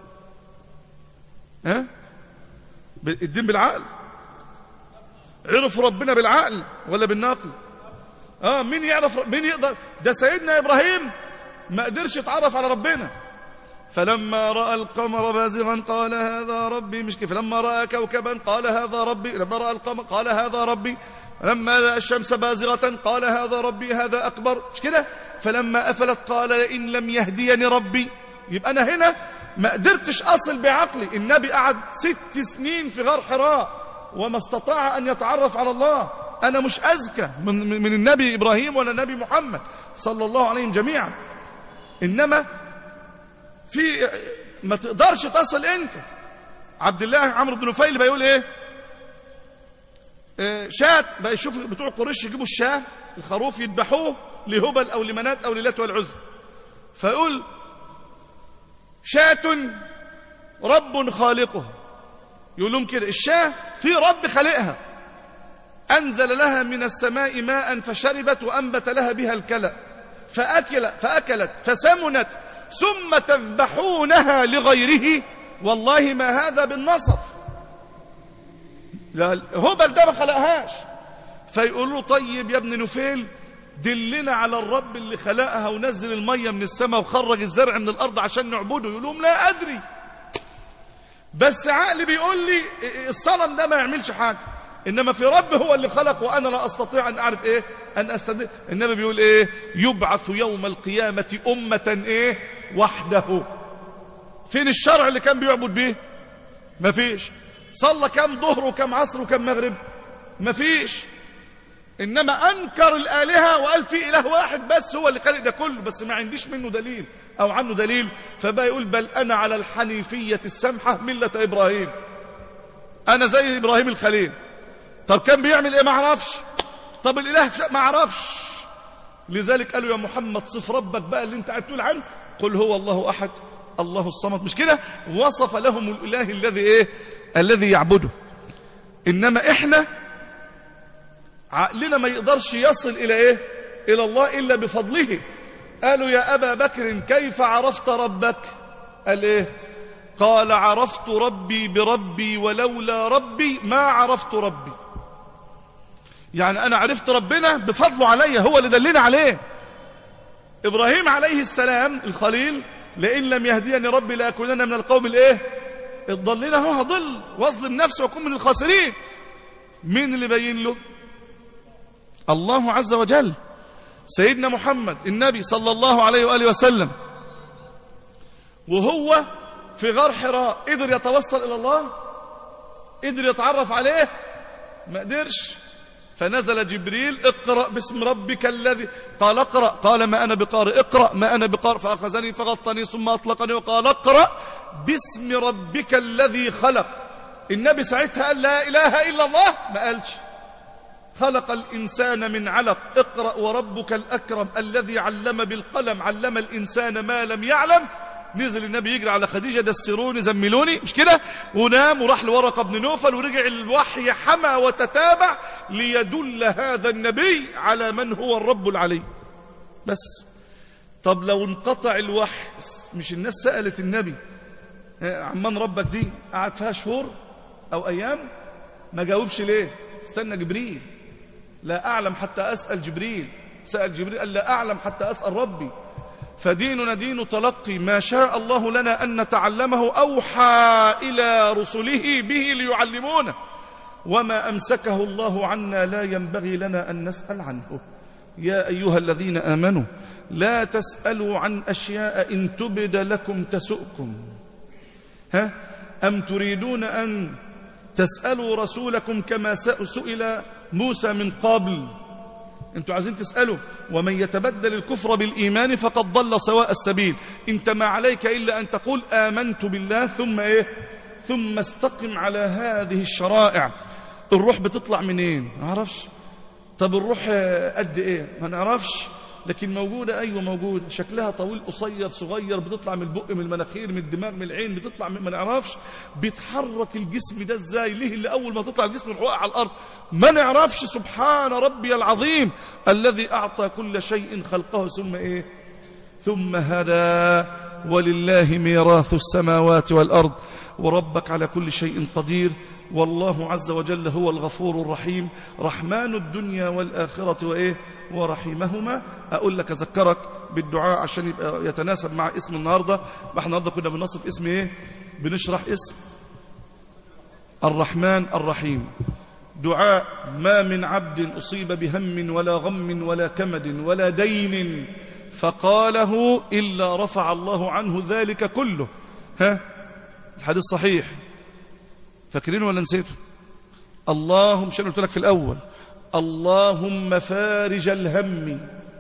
ها؟ الدين بالعقل عرفوا ربنا بالعقل ولا بالنقل اه مين يعرف مين يقدر ده سيدنا ابراهيم ما قدرش يتعرف على ربنا فلما راى القمر بازغا قال هذا ربي مش كيف فلما راى كوكبا قال هذا ربي لما راى القمر قال هذا ربي لما راى الشمس بازغه قال هذا ربي هذا اكبر مش كده فلما افلت قال لئن لم يهديني ربي يبقى انا هنا ما قدرتش اصل بعقلي النبي قعد ست سنين في غار حراء وما استطاع ان يتعرف على الله أنا مش أزكى من, من النبي إبراهيم ولا النبي محمد صلى الله عليهم جميعا إنما في ما تقدرش تصل أنت عبد الله عمرو بن نفيل بيقول إيه آه شات بقى يشوف بتوع قريش يجيبوا الشاه الخروف يذبحوه لهبل أو لمنات أو للات والعزى فيقول شاة رب خالقها يقول لهم كده الشاه في رب خالقها أنزل لها من السماء ماء فشربت وأنبت لها بها الكلى فأكل فأكلت فسمنت ثم تذبحونها لغيره والله ما هذا بالنصف لا هبل ده ما خلقهاش فيقولوا طيب يا ابن نفيل دلنا على الرب اللي خلقها ونزل المية من السماء وخرج الزرع من الأرض عشان نعبده يقول لهم لا أدري بس عقلي بيقول لي الصنم ده ما يعملش حاجة إنما في رب هو اللي خلق وأنا لا أستطيع أن أعرف إيه أن أستدل النبي بيقول إيه يبعث يوم القيامة أمة إيه وحده فين الشرع اللي كان بيعبد بيه مفيش صلى كم ظهر وكم عصر وكم مغرب مفيش إنما أنكر الآلهة وقال في إله واحد بس هو اللي خلق ده كله بس ما عنديش منه دليل أو عنه دليل فبقى يقول بل أنا على الحنيفية السمحة ملة إبراهيم أنا زي إبراهيم الخليل طب كان بيعمل إيه ما عرفش طب الإله ما عرفش لذلك قالوا يا محمد صف ربك بقى اللي انت قاعد تقول عنه قل هو الله أحد الله الصمد مش كده وصف لهم الإله الذي إيه الذي يعبده إنما إحنا عقلنا ما يقدرش يصل إلى إيه إلى الله إلا بفضله قالوا يا أبا بكر كيف عرفت ربك قال إيه قال عرفت ربي بربي ولولا ربي ما عرفت ربي يعني أنا عرفت ربنا بفضله علي هو اللي دلنا عليه إبراهيم عليه السلام الخليل لئن لم يهديني ربي لأكونن من القوم الإيه الضلين هو هضل واظلم نفسه وأكون من الخاسرين مين اللي بين له الله عز وجل سيدنا محمد النبي صلى الله عليه وآله وسلم وهو في غار حراء قدر يتوصل إلى الله قدر يتعرف عليه ما قدرش فنزل جبريل اقرأ باسم ربك الذي قال اقرأ قال ما أنا بقارئ اقرأ ما أنا بقارئ فأخذني فغطني ثم أطلقني وقال اقرأ باسم ربك الذي خلق النبي ساعتها قال لا إله إلا الله ما قالش خلق الإنسان من علق اقرأ وربك الأكرم الذي علم بالقلم علم الإنسان ما لم يعلم نزل النبي يجري على خديجة دسروني زملوني مش كده ونام وراح لورقة بن نوفل ورجع الوحي حمى وتتابع ليدل هذا النبي على من هو الرب العلي بس طب لو انقطع الوحي مش الناس سألت النبي عمان ربك دي قعد فيها شهور أو أيام ما جاوبش ليه استنى جبريل لا أعلم حتى أسأل جبريل سأل جبريل قال لا أعلم حتى أسأل ربي فديننا دين تلقي ما شاء الله لنا أن نتعلمه أوحى إلى رسله به ليعلمونه وما أمسكه الله عنا لا ينبغي لنا أن نسأل عنه يا أيها الذين آمنوا لا تسألوا عن أشياء إن تبد لكم تسؤكم ها أم تريدون أن تسألوا رسولكم كما سئل موسى من قبل انتوا عايزين تسألوا ومن يتبدل الكفر بالإيمان فقد ضل سواء السبيل انت ما عليك إلا أن تقول آمنت بالله ثم إيه ثم استقم على هذه الشرائع الروح بتطلع منين ما نعرفش طب الروح قد ايه ما نعرفش لكن موجودة أيوة موجودة شكلها طويل قصير صغير بتطلع من البق من المناخير من الدماغ من العين بتطلع من ما نعرفش بيتحرك الجسم ده ازاي ليه اللي أول ما تطلع الجسم يروح على الأرض ما نعرفش سبحان ربي العظيم الذي أعطى كل شيء خلقه ثم إيه ثم هدى ولله ميراث السماوات والأرض وربك على كل شيء قدير والله عز وجل هو الغفور الرحيم رحمن الدنيا والآخرة وإيه ورحيمهما أقول لك أذكرك بالدعاء عشان يبقى يتناسب مع اسم النهاردة ما احنا النهاردة كنا بنصف اسم إيه بنشرح اسم الرحمن الرحيم دعاء ما من عبد أصيب بهم ولا غم ولا كمد ولا دين فقاله إلا رفع الله عنه ذلك كله ها الحديث صحيح فاكرين ولا نسيته اللهم شنو قلت لك في الأول اللهم فارج الهم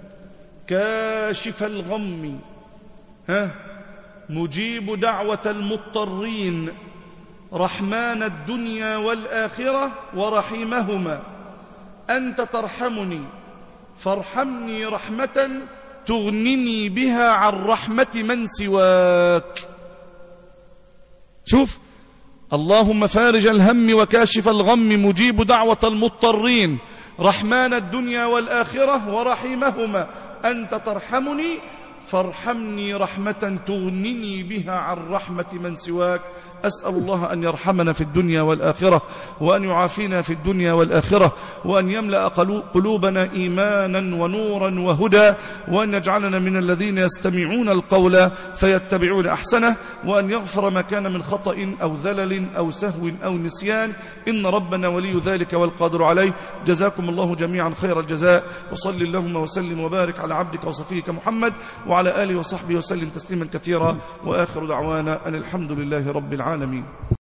كاشف الغم ها مجيب دعوة المضطرين رحمن الدنيا والآخرة ورحيمهما أنت ترحمني فارحمني رحمة تغنني بها عن رحمة من سواك شوف اللهم فارج الهم وكاشف الغم مجيب دعوة المضطرين رحمن الدنيا والآخرة ورحيمهما أنت ترحمني فارحمني رحمة تغنني بها عن رحمة من سواك أسأل الله أن يرحمنا في الدنيا والآخرة وأن يعافينا في الدنيا والآخرة وأن يملأ قلوبنا إيمانا ونورا وهدى وأن يجعلنا من الذين يستمعون القول فيتبعون أحسنه وأن يغفر ما كان من خطأ أو ذلل أو سهو أو نسيان إن ربنا ولي ذلك والقادر عليه جزاكم الله جميعا خير الجزاء وصل اللهم وسلم وبارك على عبدك وصفيك محمد وعلى آله وصحبه وسلم تسليما كثيرا وآخر دعوانا أن الحمد لله رب العالمين